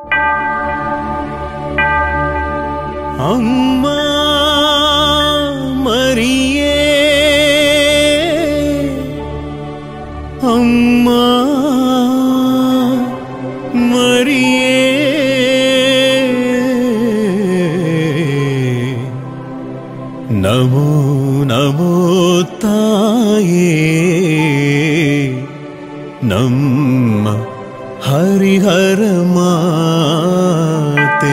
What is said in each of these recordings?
ಅಮ್ಮ ಮರಿಯೇ ಅಮ್ಮ ಮರಿಯೇ ನಮೋ ನಮೋ ತಾಯೇ ನಮ್ಮ ಹರಿಹರ ಮಾತೆ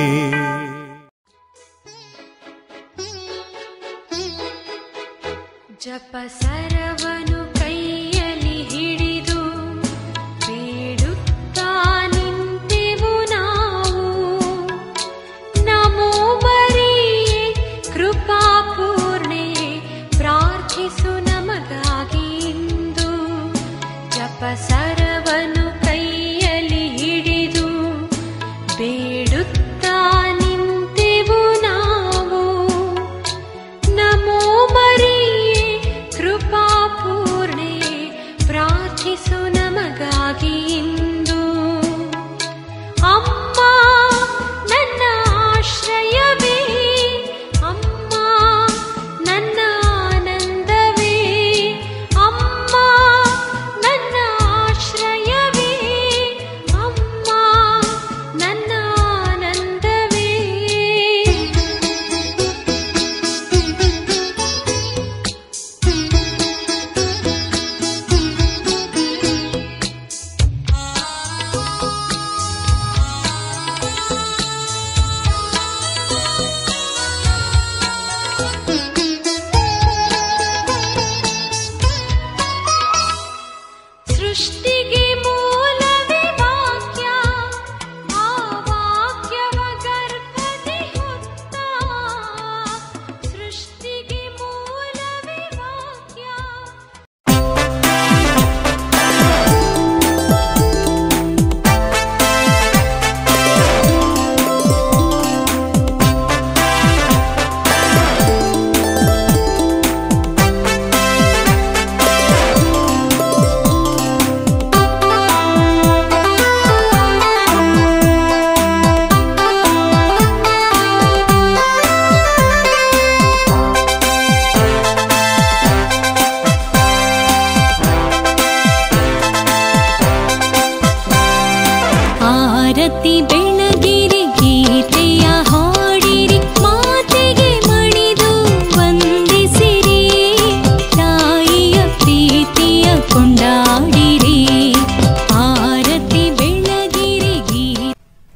ಜಪ ಸರವನು ಕೈಯಲ್ಲಿ ಹಿಡಿದು ಬೇಡುತ್ತಾ ನಿಂತೆವು ನಾವು ನಮೋ ಮರಿಯೇ ಕೃಪಾಪೂರ್ಣೆ ಪ್ರಾರ್ಥಿಸು ನಮಗಾಗಿ ಇಂದು ಜಪ ಸರವನು ಕೈಯಲ್ಲಿ ಹಿಡಿದು ಬೇಡುತ್ತಾ ನಿಂತೆವು ನಾವು ನಮೋ ಮರಿಯೇ ಕೃಪಾಪೂರ್ಣೆ ಪ್ರಾರ್ಥಿಸು ನಮಗಾಗಿ ಇಂದು ಅಮ್ಮ ನನ್ನ ಆಶ್ರಯವೇ ಅಮ್ಮ ನನ್ನ ಆನಂದವೇ ಅಮ್ಮ ನನ್ನ ಆಶ್ರಯವೇ ಅಮ್ಮ ನನ್ನ ಆನಂದವೇ ಸೃಷ್ಟಿಗೆ ಮೂಲವೇ ವಾಕ್ಯ ಆ ವಾಕ್ಯವ ಗರ್ಭದಿ ಹೊತ್ತ ಸೃಷ್ಟಿಗೆ ಮೂಲವೇ ವಾಕ್ಯ ಆರತಿ ಬೆಳಗಿರಿ ಗೀತೆಯ ಹಾಡಿರಿ ಮಾತೆಗೆ ಮಣಿದು ವಂದಿಸಿರಿ ತಾಯಿಯ ಪ್ರೀತಿಯ ಕೊಂಡಾಡಿರಿ ಆರತಿ ಬೆಳಗಿರಿ ಗೀತೆ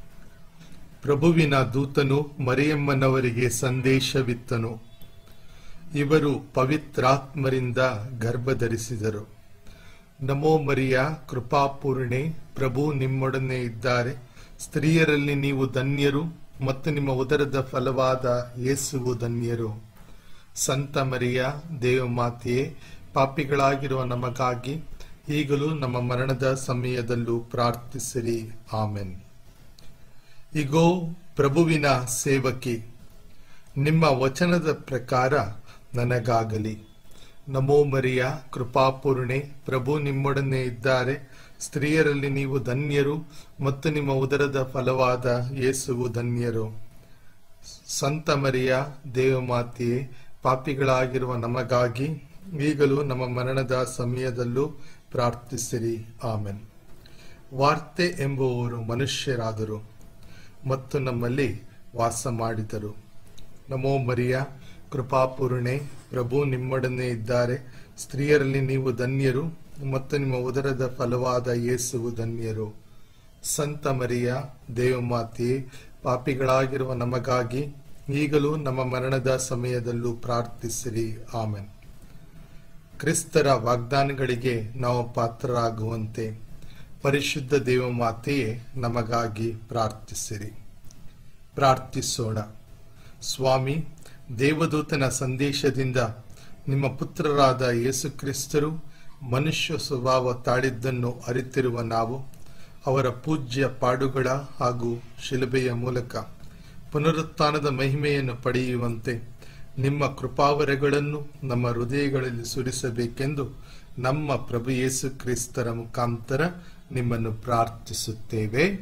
ಪ್ರಭುವಿನ ದೂತನು ಮರಿಯಮ್ಮನವರಿಗೆ ಸಂದೇಶವಿತ್ತನು ಇವರು ಪವಿತ್ರಾತ್ಮರಿಂದ ಗರ್ಭಧರಿಸಿದರು ನಮೋ ಮರಿಯ ಕೃಪಾಪೂರ್ಣೆ ಪ್ರಭು ನಿಮ್ಮೊಡನೆ ಇದ್ದಾರೆ ಸ್ತ್ರೀಯರಲ್ಲಿ ನೀವು ಧನ್ಯರು ಮತ್ತು ನಿಮ್ಮ ಉದರದ ಫಲವಾದ ಯೇಸುವು ಧನ್ಯರು ಸಂತ ಮರಿಯ ದೇವಮಾತೆಯೇ ಪಾಪಿಗಳಾಗಿರುವ ನಮಗಾಗಿ ಈಗಲೂ ನಮ್ಮ ಮರಣದ ಸಮಯದಲ್ಲೂ ಪ್ರಾರ್ಥಿಸಿರಿ ಆಮೆನ್ ಇಗೋ ಪ್ರಭುವಿನ ಸೇವಕಿ ನಿಮ್ಮ ವಚನದ ಪ್ರಕಾರ ನನಗಾಗಲಿ ನಮೋ ಮರಿಯ ಕೃಪಾಪೂರ್ಣೆ ಪ್ರಭು ನಿಮ್ಮೊಡನೆ ಇದ್ದಾರೆ ಸ್ತ್ರೀಯರಲ್ಲಿ ನೀವು ಧನ್ಯರು ಮತ್ತು ನಿಮ್ಮ ಉದರದ ಫಲವಾದ ಯೇಸುವು ಧನ್ಯರು ಸಂತ ಮರಿಯ ದೇವಮಾತೆಯೇ ಪಾಪಿಗಳಾಗಿರುವ ನಮಗಾಗಿ ಈಗಲೂ ನಮ್ಮ ಮರಣದ ಸಮಯದಲ್ಲೂ ಪ್ರಾರ್ಥಿಸಿರಿ ಆಮೆನ್ ವಾರ್ತೆ ಎಂಬುವವರು ಮನುಷ್ಯರಾದರು ಮತ್ತು ನಮ್ಮಲ್ಲಿ ವಾಸ ಮಾಡಿದರು ನಮೋ ಮರಿಯ ಕೃಪಾಪೂರ್ಣೆ ಪ್ರಭು ನಿಮ್ಮೊಡನೆ ಇದ್ದಾರೆ ಸ್ತ್ರೀಯರಲ್ಲಿ ನೀವು ಧನ್ಯರು ಮತ್ತು ನಿಮ್ಮ ಉದರದ ಫಲವಾದ ಯೇಸುವು ಧನ್ಯರು ಸಂತ ಮರಿಯ ದೇವಮಾತೆಯೇ ಪಾಪಿಗಳಾಗಿರುವ ನಮಗಾಗಿ ಈಗಲೂ ನಮ್ಮ ಮರಣದ ಸಮಯದಲ್ಲೂ ಪ್ರಾರ್ಥಿಸಿರಿ ಆಮೆನ್ ಕ್ರಿಸ್ತರ ವಾಗ್ದಾನಗಳಿಗೆ ನಾವು ಪಾತ್ರರಾಗುವಂತೆ ಪರಿಶುದ್ಧ ದೇವಮಾತೆಯೇ ನಮಗಾಗಿ ಪ್ರಾರ್ಥಿಸಿರಿ ಪ್ರಾರ್ಥಿಸೋಣ ಸ್ವಾಮಿ ದೇವದೂತನ ಸಂದೇಶದಿಂದ ನಿಮ್ಮ ಪುತ್ರರಾದ ಯೇಸುಕ್ರಿಸ್ತರು ಮನುಷ್ಯ ಸ್ವಭಾವ ತಾಳಿದ್ದನ್ನು ಅರಿತಿರುವ ನಾವು ಅವರ ಪೂಜ್ಯ ಪಾಡುಗಳ ಹಾಗೂ ಶಿಲುಬೆಯ ಮೂಲಕ ಪುನರುತ್ಥಾನದ ಮಹಿಮೆಯನ್ನು ಪಡೆಯುವಂತೆ ನಿಮ್ಮ ಕೃಪಾವರಗಳನ್ನು ನಮ್ಮ ಹೃದಯಗಳಲ್ಲಿ ಸುರಿಸಬೇಕೆಂದು ನಮ್ಮ ಪ್ರಭು ಯೇಸು ಕ್ರಿಸ್ತರ ಮುಖಾಂತರ ನಿಮ್ಮನ್ನು ಪ್ರಾರ್ಥಿಸುತ್ತೇವೆ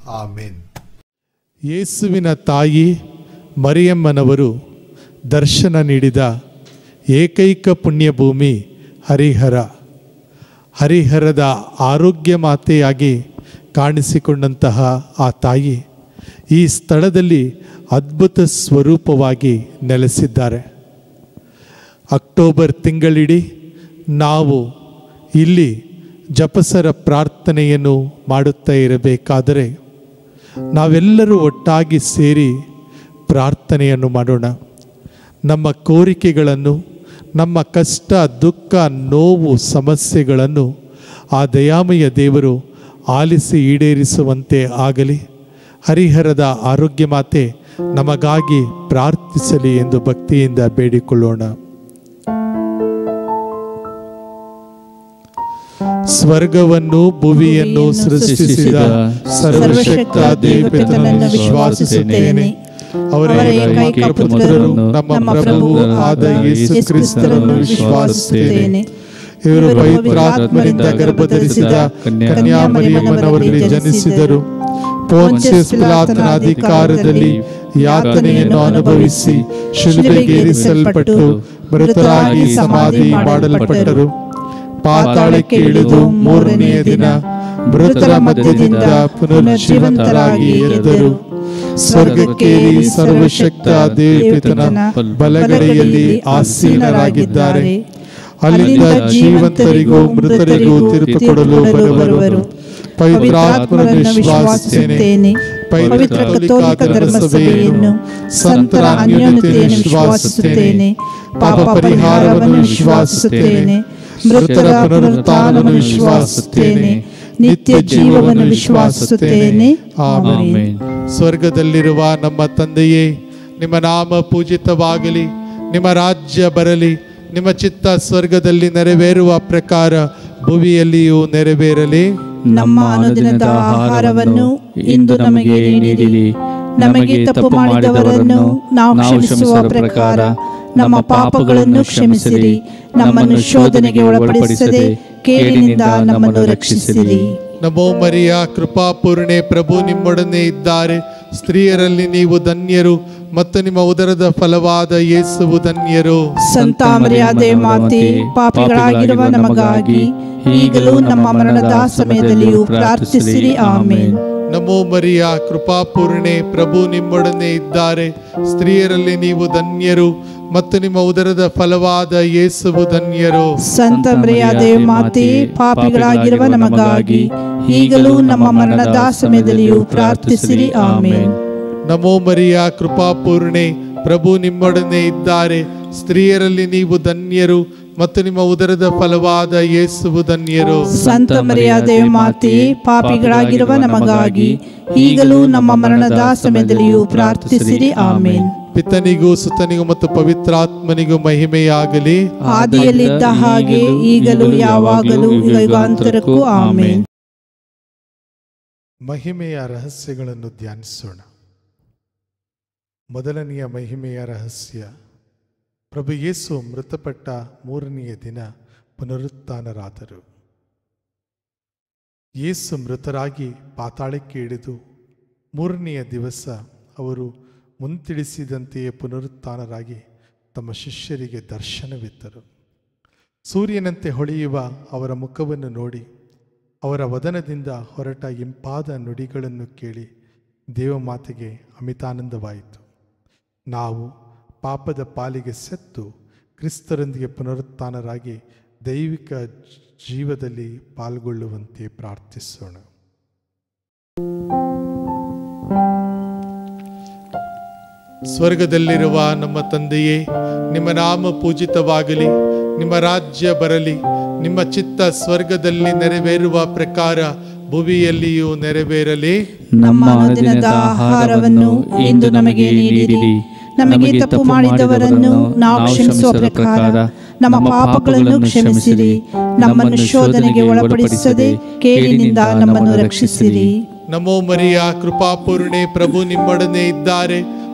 ಆಮೇನ್ ಯೇಸುವಿನ ತಾಯಿ ಮರಿಯಮ್ಮನವರು ದರ್ಶನ ನೀಡಿದ ಏಕೈಕ ಪುಣ್ಯಭೂಮಿ ಹರಿಹರ ಹರಿಹರದ ಆರೋಗ್ಯ ಮಾತೆಯಾಗಿ ಕಾಣಿಸಿಕೊಂಡಂತಹ ಆ ತಾಯಿ ಈ ಸ್ಥಳದಲ್ಲಿ ಅದ್ಭುತ ಸ್ವರೂಪವಾಗಿ ನೆಲೆಸಿದ್ದಾರೆ ಅಕ್ಟೋಬರ್ ತಿಂಗಳಿಡೀ ನಾವು ಇಲ್ಲಿ ಜಪಸರ ಪ್ರಾರ್ಥನೆಯನ್ನು ಮಾಡುತ್ತಾ ಇರಬೇಕಾದರೆ ನಾವೆಲ್ಲರೂ ಒಟ್ಟಾಗಿ ಸೇರಿ ಪ್ರಾರ್ಥನೆಯನ್ನು ಮಾಡೋಣ ನಮ್ಮ ಕೋರಿಕೆಗಳನ್ನು ನಮ್ಮ ಕಷ್ಟ ದುಃಖ ನೋವು ಸಮಸ್ಯೆಗಳನ್ನು ಆ ದಯಾಮಯ ದೇವರು ಆಲಿಸಿ ಈಡೇರಿಸುವಂತೆ ಆಗಲಿ ಹರಿಹರದ ಆರೋಗ್ಯ ಮಾತೆ ನಮಗಾಗಿ ಪ್ರಾರ್ಥಿಸಲಿ ಎಂದು ಭಕ್ತಿಯಿಂದ ಬೇಡಿಕೊಳ್ಳೋಣ ಸ್ವರ್ಗವನ್ನು ಭುವಿಯನ್ನು ಸೃಷ್ಟಿಸಿದ ಸರ್ವಶಕ್ತ ದೇವತೆಯನ್ನು ವಿಶ್ವಾಸಿಸುತ್ತೇನೆ ಅವರ ಏಕೈಕ ಪುತ್ರರು ನಮ್ಮ ಪ್ರಭು ಆದ ಯೇಸು ಕ್ರಿಸ್ತರನ್ನು ವಿಶ್ವಾಸಿಸುತ್ತೇನೆ ಇವರು ಪವಿತ್ರಾತ್ಮರಿಂದ ಗರ್ಭಧರಿಸಿದ ಕನ್ಯಾಮರಿಯಮ್ಮನವರಲ್ಲಿ ಜನಿಸಿದರು ಪೋನ್ಸಿಯಸ್ ಪಿಲಾತನ ಅಧಿಕಾರದಲ್ಲಿ ಯಾತನೆಯನ್ನು ಅನುಭವಿಸಿ ಶಿಲುಬೆಗೇರಿಸಲ್ಪಟ್ಟು ಮೃತರಾಗಿ ಸಮಾಧಿ ಮಾಡಲ್ಪಟ್ಟರು ಪಾತಾಳಕ್ಕೆ ಇಳಿದು ಮೂರನೆಯ ದಿನ ಮೃತರ ಮಧ್ಯದಿಂದ ಪುನರ್ಜೀವಂತರಾಗಿ ಎದ್ದರು ಸ್ವರ್ಗಕ್ಕೇರಿ ಸರ್ವಶಕ್ತ ದೇವಪಿತನ ಬಲಗಡೆಯಲ್ಲಿ ಆಸೀನರಾಗಿದ್ದಾರೆ ಅಲ್ಲಿಂದ ಜೀವಂತರಿಗೂ ಮೃತರಿಗೂ ತೀರ್ಪು ಕೊಡಲು ಬರುವರು ಪವಿತ್ರಾತ್ಮರನ್ನು ವಿಶ್ವಾಸಿಸುತ್ತೇನೆ ಪವಿತ್ರ ಕಥೋಲಿಕ ಧರ್ಮಸಭೆಯನ್ನು ಸಂತರ ಅನ್ಯೋನ್ಯತೆಯನ್ನು ವಿಶ್ವಾಸಿಸುತ್ತೇನೆ ಪಾಪ ಪರಿಹಾರವನ್ನು ವಿಶ್ವಾಸಿಸುತ್ತೇನೆ ಮೃತರ ಪುನರುತ್ಥಾನವನ್ನು ವಿಶ್ವಾಸಿಸುತ್ತೇನೆ ನಿತ್ಯ ಜೀವವನ್ನು ವಿಶ್ವಾಸಿಸುತ್ತೇನೆ ಆಮೆನ್ ಸ್ವರ್ಗದಲ್ಲಿರುವ ನಮ್ಮ ತಂದೆಯೇ ನಿಮ್ಮ ನಾಮ ಪೂಜಿತವಾಗಲಿ ನಿಮ್ಮ ರಾಜ್ಯ ಬರಲಿ ನಿಮ್ಮ ಚಿತ್ತ ಸ್ವರ್ಗದಲ್ಲಿ ನೆರವೇರುವ ಪ್ರಕಾರ ಭುವಿಯಲ್ಲಿಯೂ ನೆರವೇರಲಿ ನಮ್ಮ ಅನುದಿನದ ಆಹಾರವನ್ನು ಇಂದು ನಮಗೆ ನೀಡಿರಿ ನಮಗೆ ತಪ್ಪು ಮಾಡಿದವರನ್ನು ನಾವು ಕ್ಷಮಿಸುವ ಪ್ರಕಾರ ನಮ್ಮ ಪಾಪಗಳನ್ನು ಕ್ಷಮಿಸಿರಿ ನಮ್ಮನ್ನು ಶೋಧನೆಗೆ ಒಳಪಡಿಸದೆ ಕೇಳಿನಿಂದ ನಮ್ಮನ್ನು ರಕ್ಷಿಸಿರಿ ನಮೋ ಮರಿಯ ಕೃಪಾಪೂರ್ಣೆ ಪ್ರಭು ನಿಮ್ಮೊಡನೆ ಇದ್ದಾರೆ ಸ್ತ್ರೀಯರಲ್ಲಿ ನೀವು ಧನ್ಯರು ಮತ್ತು ನಿಮ್ಮ ಉದರದ ಫಲವಾದ ಯೇಸುವು ಧನ್ಯರು ಸಂತ ಮರ್ಯಾದೆ ಮಾತೆ ಪಾಪಿಗಳಾಗಿರುವ ನಮಗಾಗಿ ಈಗಲೂ ನಮ್ಮ ಮರಣದ ಸಮಯದಲ್ಲಿಯೂ ಪ್ರಾರ್ಥಿಸಿರಿ ಆಮೇನ್ ನಮೋ ಮರಿಯ ಕೃಪಾಪೂರ್ಣೆ ಪ್ರಭು ನಿಮ್ಮೊಡನೆ ಇದ್ದಾರೆ ಸ್ತ್ರೀಯರಲ್ಲಿ ನೀವು ಧನ್ಯರು ಮತ್ತು ನಿಮ್ಮ ಉದರದ ಫಲವಾದ ಯೇಸುವು ಧನ್ಯರು ಸಂತ ಮರ್ಯಾದೆ ಮಾತೆ ಪಾಪಿಗಳಾಗಿರುವ ನಮಗಾಗಿ ಈಗಲೂ ನಮ್ಮ ಮರಣದ ಸಮಯದಲ್ಲಿಯೂ ಪ್ರಾರ್ಥಿಸಿರಿ ಆಮೇನ್ ನಮೋ ಮರಿಯ ಕೃಪಾಪೂರ್ಣೆ ಪ್ರಭು ನಿಮ್ಮೊಡನೆ ಇದ್ದಾರೆ ಸ್ತ್ರೀಯರಲ್ಲಿ ನೀವು ಧನ್ಯರು ಮತ್ತು ನಿಮ್ಮ ಉದರದ ಫಲವಾದ ಯೇಸುವು ಧನ್ಯರು ಸಂತ ಮರ್ಯಾದೆ ಮಾತೆ ಪಾಪಿಗಳಾಗಿರುವ ನಮಗಾಗಿ ಈಗಲೂ ನಮ್ಮ ಮರಣದ ಸಮಯದಲ್ಲಿಯೂ ಪ್ರಾರ್ಥಿಸಿರಿ ಆಮೇನ್ ಪಿತನಿಗೂ ಸುತನಿಗೂ ಮತ್ತು ಪವಿತ್ರಾತ್ಮನಿಗೂ ಮಹಿಮೆಯಾಗಲಿ ಆದಿಯಲ್ಲಿದ್ದ ಹಾಗೆ ಈಗಲೂ ಯಾವಾಗಲೂ ಯುಗಾಂತರಕ್ಕೂ ಆಮೇನ್ ಮಹಿಮೆಯ ರಹಸ್ಯಗಳನ್ನು ಧ್ಯಾನಿಸೋಣ ಮೊದಲನೆಯ ಮಹಿಮೆಯ ರಹಸ್ಯ ಪ್ರಭು ಯೇಸು ಮೃತಪಟ್ಟ ಮೂರನೆಯ ದಿನ ಪುನರುತ್ಥಾನರಾದರು ಯೇಸು ಮೃತರಾಗಿ ಪಾತಾಳಕ್ಕೆ ಇಳಿದು ಮೂರನೆಯ ದಿವಸ ಅವರು ಮುಂತಿಳಿಸಿದಂತೆಯೇ ಪುನರುತ್ಥಾನರಾಗಿ ತಮ್ಮ ಶಿಷ್ಯರಿಗೆ ದರ್ಶನವಿತ್ತರು ಸೂರ್ಯನಂತೆ ಹೊಳೆಯುವ ಅವರ ಮುಖವನ್ನು ನೋಡಿ ಅವರ ವದನದಿಂದ ಹೊರಟ ಇಂಪಾದ ನುಡಿಗಳನ್ನು ಕೇಳಿ ದೇವಮಾತೆಗೆ ಅಮಿತಾನಂದವಾಯಿತು ನಾವು ಪಾಪದ ಪಾಲಿಗೆ ಸೆತ್ತು ಕ್ರಿಸ್ತರೊಂದಿಗೆ ಪುನರುತ್ಥಾನರಾಗಿ ದೈವಿಕ ಜೀವದಲ್ಲಿ ಪಾಲ್ಗೊಳ್ಳುವಂತೆ ಪ್ರಾರ್ಥಿಸೋಣ ಸ್ವರ್ಗದಲ್ಲಿರುವ ನಮ್ಮ ತಂದೆಯೇ ನಿಮ್ಮ ನಾಮ ಪೂಜಿತವಾಗಲಿ ನಿಮ್ಮ ರಾಜ್ಯ ಬರಲಿ ನಿಮ್ಮ ಚಿತ್ತ ಸ್ವರ್ಗದಲ್ಲಿ ನೆರವೇರುವ ಪ್ರಕಾರ ಭುವಿಯಲ್ಲಿಯೂ ನೆರವೇರಲಿ ನಮ್ಮ ಅನುದಿನದ ಆಹಾರವನ್ನು ಇಂದು ನಮಗೆ ನೀಡಿರಿ ನಮಗೆ ತಪ್ಪು ಮಾಡಿದವರನ್ನು ನಾವು ಕ್ಷಮಿಸುವ ಪ್ರಕಾರ ನಮ್ಮ ಪಾಪಗಳನ್ನು ಕ್ಷಮಿಸಿರಿ ನಮ್ಮನ್ನು ಶೋಧನೆಗೆ ಒಳಪಡಿಸದೆ ಕೇಳಿನಿಂದ ನಮ್ಮನ್ನು ರಕ್ಷಿಸಿರಿ ನಮೋ ಮರಿಯ ಕೃಪಾಪೂರ್ಣೆ ಪ್ರಭು ನಿಮ್ಮೊಡನೆ ಇದ್ದಾರೆ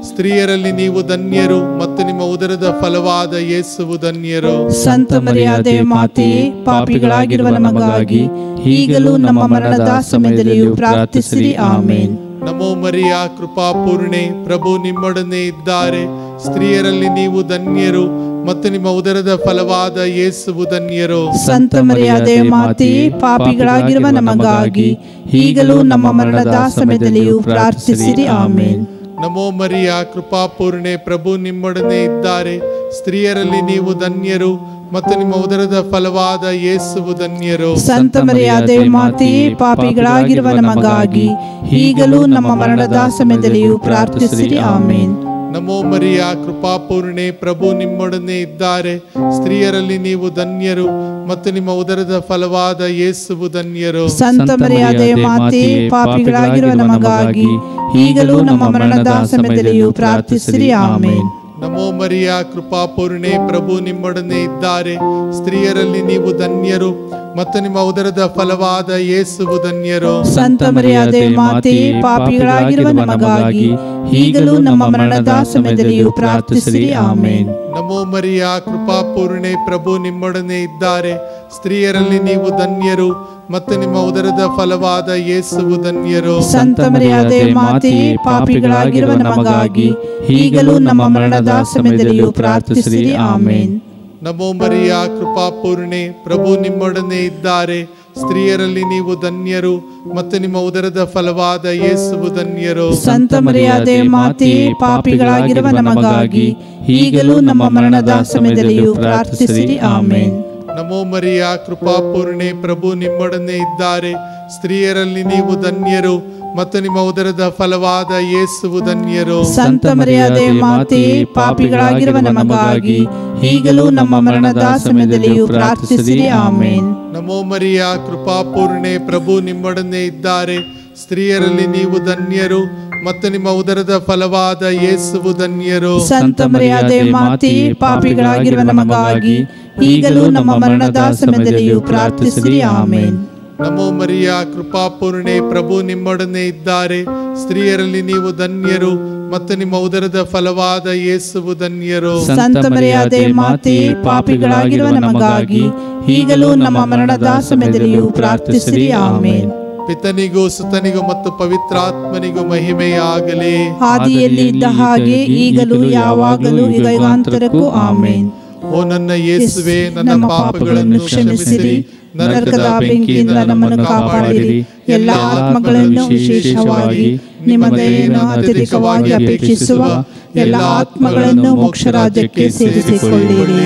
ಸ್ತ್ರೀಯರಲ್ಲಿ ನೀವು ಧನ್ಯರು ಮತ್ತು ನಿಮ್ಮ ಉದರದ ಫಲವಾದ ಯೇಸುವು ಧನ್ಯರು ಸಂತ ಮರ್ಯಾದೆ ಮಾತೆಯೇ ಪಾಪಿಗಳಾಗಿರುವ ನಮಗಾಗಿ ಈಗಲೂ ನಮ್ಮ ಮರಣದ ಸಮಯದಲ್ಲಿಯೂ ಪ್ರಾರ್ಥಿಸಿರಿ ಆಮೇನ್ ನಮೋ ಮರಿಯ ಕೃಪಾಪೂರ್ಣೆ ಪ್ರಭು ನಿಮ್ಮೊಡನೆ ಇದ್ದಾರೆ ಸ್ತ್ರೀಯರಲ್ಲಿ ನೀವು ಧನ್ಯರು ಮತ್ತು ನಿಮ್ಮ ಉದರದ ಫಲವಾದ ಯೇಸುವು ಧನ್ಯರು ಸಂತ ಮರ್ಯಾದೆ ಮಾತೆಯೇ ಪಾಪಿಗಳಾಗಿರುವ ನಮಗಾಗಿ ಈಗಲೂ ನಮ್ಮ ಮರಣದ ಸಮಯದಲ್ಲಿಯೂ ಪ್ರಾರ್ಥಿಸಿರಿ ಆಮೇನ್ ನಮೋ ಮರಿಯ ಕೃಪಾಪೂರ್ಣೆ ಪ್ರಭು ನಿಮ್ಮೊಡನೆ ಇದ್ದಾರೆ ಸ್ತ್ರೀಯರಲ್ಲಿ ನೀವು ಧನ್ಯರು ಮತ್ತು ನಿಮ್ಮ ಉದರದ ಫಲವಾದ ಯೇಸುವು ಧನ್ಯರು ಸಂತ ಮರ್ಯಾದೆ ಮಾತೆಯೇ ಪಾಪಿಗಳಾಗಿರುವ ನಮಗಾಗಿ ಈಗಲೂ ನಮ್ಮ ಮರಣದ ಸಮಯದಲ್ಲಿಯೂ ಪ್ರಾರ್ಥಿಸಿರಿ ಆಮೇನ್ ನಮೋ ಮರಿಯ ಕೃಪಾಪೂರ್ಣೆ ಪ್ರಭು ನಿಮ್ಮೊಡನೆ ಇದ್ದಾರೆ ಸ್ತ್ರೀಯರಲ್ಲಿ ನೀವು ಧನ್ಯರು ಮತ್ತು ನಿಮ್ಮ ಉದರದ ಫಲವಾದ ಯೇಸುವು ಧನ್ಯರು ಸಂತ ಮರ್ಯಾದೆ ಮಾತೆಯೇ ಪಾಪಿಗಳಾಗಿರುವ ನಮಗಾಗಿ ಈಗಲೂ ನಮ್ಮ ಮರಣದ ಸಮಯದಲ್ಲಿಯೂ ಪ್ರಾರ್ಥಿಸಿರಿ ಆಮೇನ್ ನಮೋ ಮರಿಯ ಕೃಪಾಪೂರ್ಣೆ ಪ್ರಭು ನಿಮ್ಮೊಡನೆ ಇದ್ದಾರೆ ಸ್ತ್ರೀಯರಲ್ಲಿ ನೀವು ಧನ್ಯರು ಮತ್ತು ನಿಮ್ಮ ಉದರದ ಫಲವಾದ ಯೇಸುವು ಧನ್ಯರು ಸಂತ ಮರ್ಯಾದೆ ಮಾತೆಯೇ ಪಾಪಿಗಳಾಗಿರುವ ನಮಗಾಗಿ ಈಗಲೂ ನಮ್ಮ ಮರಣದ ಸಮಯದಲ್ಲಿಯೂ ಪ್ರಾರ್ಥಿಸಿರಿ ಆಮೇನ್ ನಮೋ ಮರಿಯ ಕೃಪಾಪೂರ್ಣೆ ಪ್ರಭು ನಿಮ್ಮೊಡನೆ ಇದ್ದಾರೆ ಸ್ತ್ರೀಯರಲ್ಲಿ ನೀವು ಧನ್ಯರು ಮತ್ತು ನಿಮ್ಮ ಉದರದ ಫಲವಾದ ಯೇಸುವು ಧನ್ಯರು ಸಂತ ಮರ್ಯಾದೆ ಮಾತೆಯೇ ಪಾಪಿಗಳಾಗಿರುವ ನಮಗಾಗಿ ಈಗಲೂ ನಮ್ಮ ಮರಣದ ಸಮಯದಲ್ಲಿಯೂ ಪ್ರಾರ್ಥಿಸಿರಿ ಆಮೇನ್ ನಮೋ ಮರಿಯ ಕೃಪಾಪೂರ್ಣೆ ಪ್ರಭು ನಿಮ್ಮೊಡನೆ ಇದ್ದಾರೆ ಸ್ತ್ರೀಯರಲ್ಲಿ ನೀವು ಧನ್ಯರು ಮತ್ತು ನಿಮ್ಮ ಉದರದ ಫಲವಾದ ಯೇಸುವು ಧನ್ಯರು ಸಂತ ಮರ್ಯಾದೆ ಮಾತೆಯೇ ಪಾಪಿಗಳಾಗಿರುವ ನಮಗಾಗಿ ಈಗಲೂ ನಮ್ಮ ಮರಣದ ಸಮಯದಲ್ಲಿಯೂ ಪ್ರಾರ್ಥಿಸಿರಿ ಆಮೇನ್ ನಮೋ ಮರಿಯ ಕೃಪಾಪೂರ್ಣೆ ಪ್ರಭು ನಿಮ್ಮೊಡನೆ ಇದ್ದಾರೆ ಸ್ತ್ರೀಯರಲ್ಲಿ ನೀವು ಧನ್ಯರು ಮತ್ತು ನಿಮ್ಮ ಉದರದ ಫಲವಾದ ಯೇಸುವು ಧನ್ಯರು ಸಂತ ಮರ್ಯಾದೆ ಮಾತೆಯೇ ಪಾಪಿಗಳಾಗಿರುವ ನಮಗಾಗಿ ಈಗಲೂ ನಮ್ಮ ಮರಣದ ಸಮಯದಲ್ಲಿಯೂ ಪ್ರಾರ್ಥಿಸಿರಿ ಆಮೇನ್ ನಮೋ ಮರಿಯ ಕೃಪಾಪೂರ್ಣೆ ಪ್ರಭು ನಿಮ್ಮೊಡನೆ ಇದ್ದಾರೆ ಸ್ತ್ರೀಯರಲ್ಲಿ ನೀವು ಧನ್ಯರು ಮತ್ತು ನಿಮ್ಮ ಉದರದ ಫಲವಾದ ಯೇಸುವು ಧನ್ಯರು ಸಂತ ಮರ್ಯಾದೆ ಮಾತೆಯೇ ಪಾಪಿಗಳಾಗಿರುವ ನಮಗಾಗಿ ಈಗಲೂ ನಮ್ಮ ಮರಣದ ಸಮಯದಲ್ಲಿಯೂ ಪ್ರಾರ್ಥಿಸಿರಿ ಆಮೇನ್ ನಮೋ ಮರಿಯ ಕೃಪಾಪೂರ್ಣೆ ಪ್ರಭು ನಿಮ್ಮೊಡನೆ ಇದ್ದಾರೆ ಸ್ತ್ರೀಯರಲ್ಲಿ ನೀವು ಧನ್ಯರು ಮತ್ತು ನಿಮ್ಮ ಉದರದ ಫಲವಾದ ಯೇಸುವು ಧನ್ಯರು ಸಂತ ಮರ್ಯಾದೆ ಮಾತೆಯೇ ಪಾಪಿಗಳಾಗಿರುವ ನಮಗಾಗಿ ಈಗಲೂ ನಮ್ಮ ಮರಣದ ಸಮಯದಲ್ಲಿಯೂ ಪ್ರಾರ್ಥಿಸಿರಿ ಆಮೇನ್ ಪಿತನಿಗೂ ಸುತನಿಗೂ ಮತ್ತು ಪವಿತ್ರಾತ್ಮನಿಗೂ ಮಹಿಮೆಯಾಗಲಿ ಆದಿಯಲ್ಲಿ ಇದ್ದ ಹಾಗೆ ಈಗಲೂ ಯಾವಾಗಲೂ ಯುಗಾಂತರಕ್ಕೂ ಆಮೇನ್ ಓ ನನ್ನ ಯೇಸುವೆ ನನ್ನ ಪಾಪಗಳನ್ನು ಕ್ಷಮಿಸಿರಿ ನರಕದ ಬೆಂಕಿಯಿಂದ ನಮ್ಮನ್ನು ಕಾಪಾಡಿರಿ ಎಲ್ಲ ಆತ್ಮಗಳನ್ನು ವಿಶೇಷವಾಗಿ ನಿಮ್ಮ ದಯೆಯನ್ನು ಅತ್ಯಧಿಕವಾಗಿ ಅಪೇಕ್ಷಿಸುವ ಎಲ್ಲ ಆತ್ಮಗಳನ್ನು ಮೋಕ್ಷ ರಾಜ್ಯಕ್ಕೆ ಸೇರಿಸಿಕೊಳ್ಳಿರಿ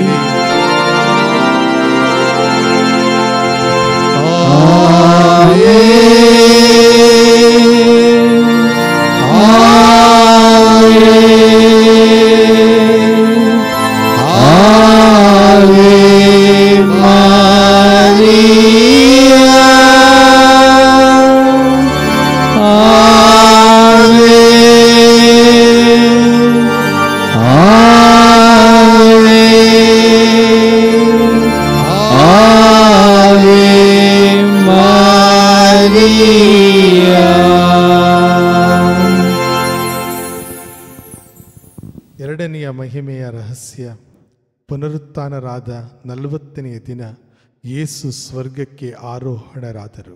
ಎರಡನೆಯ ಮಹಿಮೆಯ ರಹಸ್ಯ ಪುನರುತ್ಥಾನರಾದ ನಲವತ್ತನೆಯ ದಿನ ಯೇಸು ಸ್ವರ್ಗಕ್ಕೆ ಆರೋಹಣರಾದರು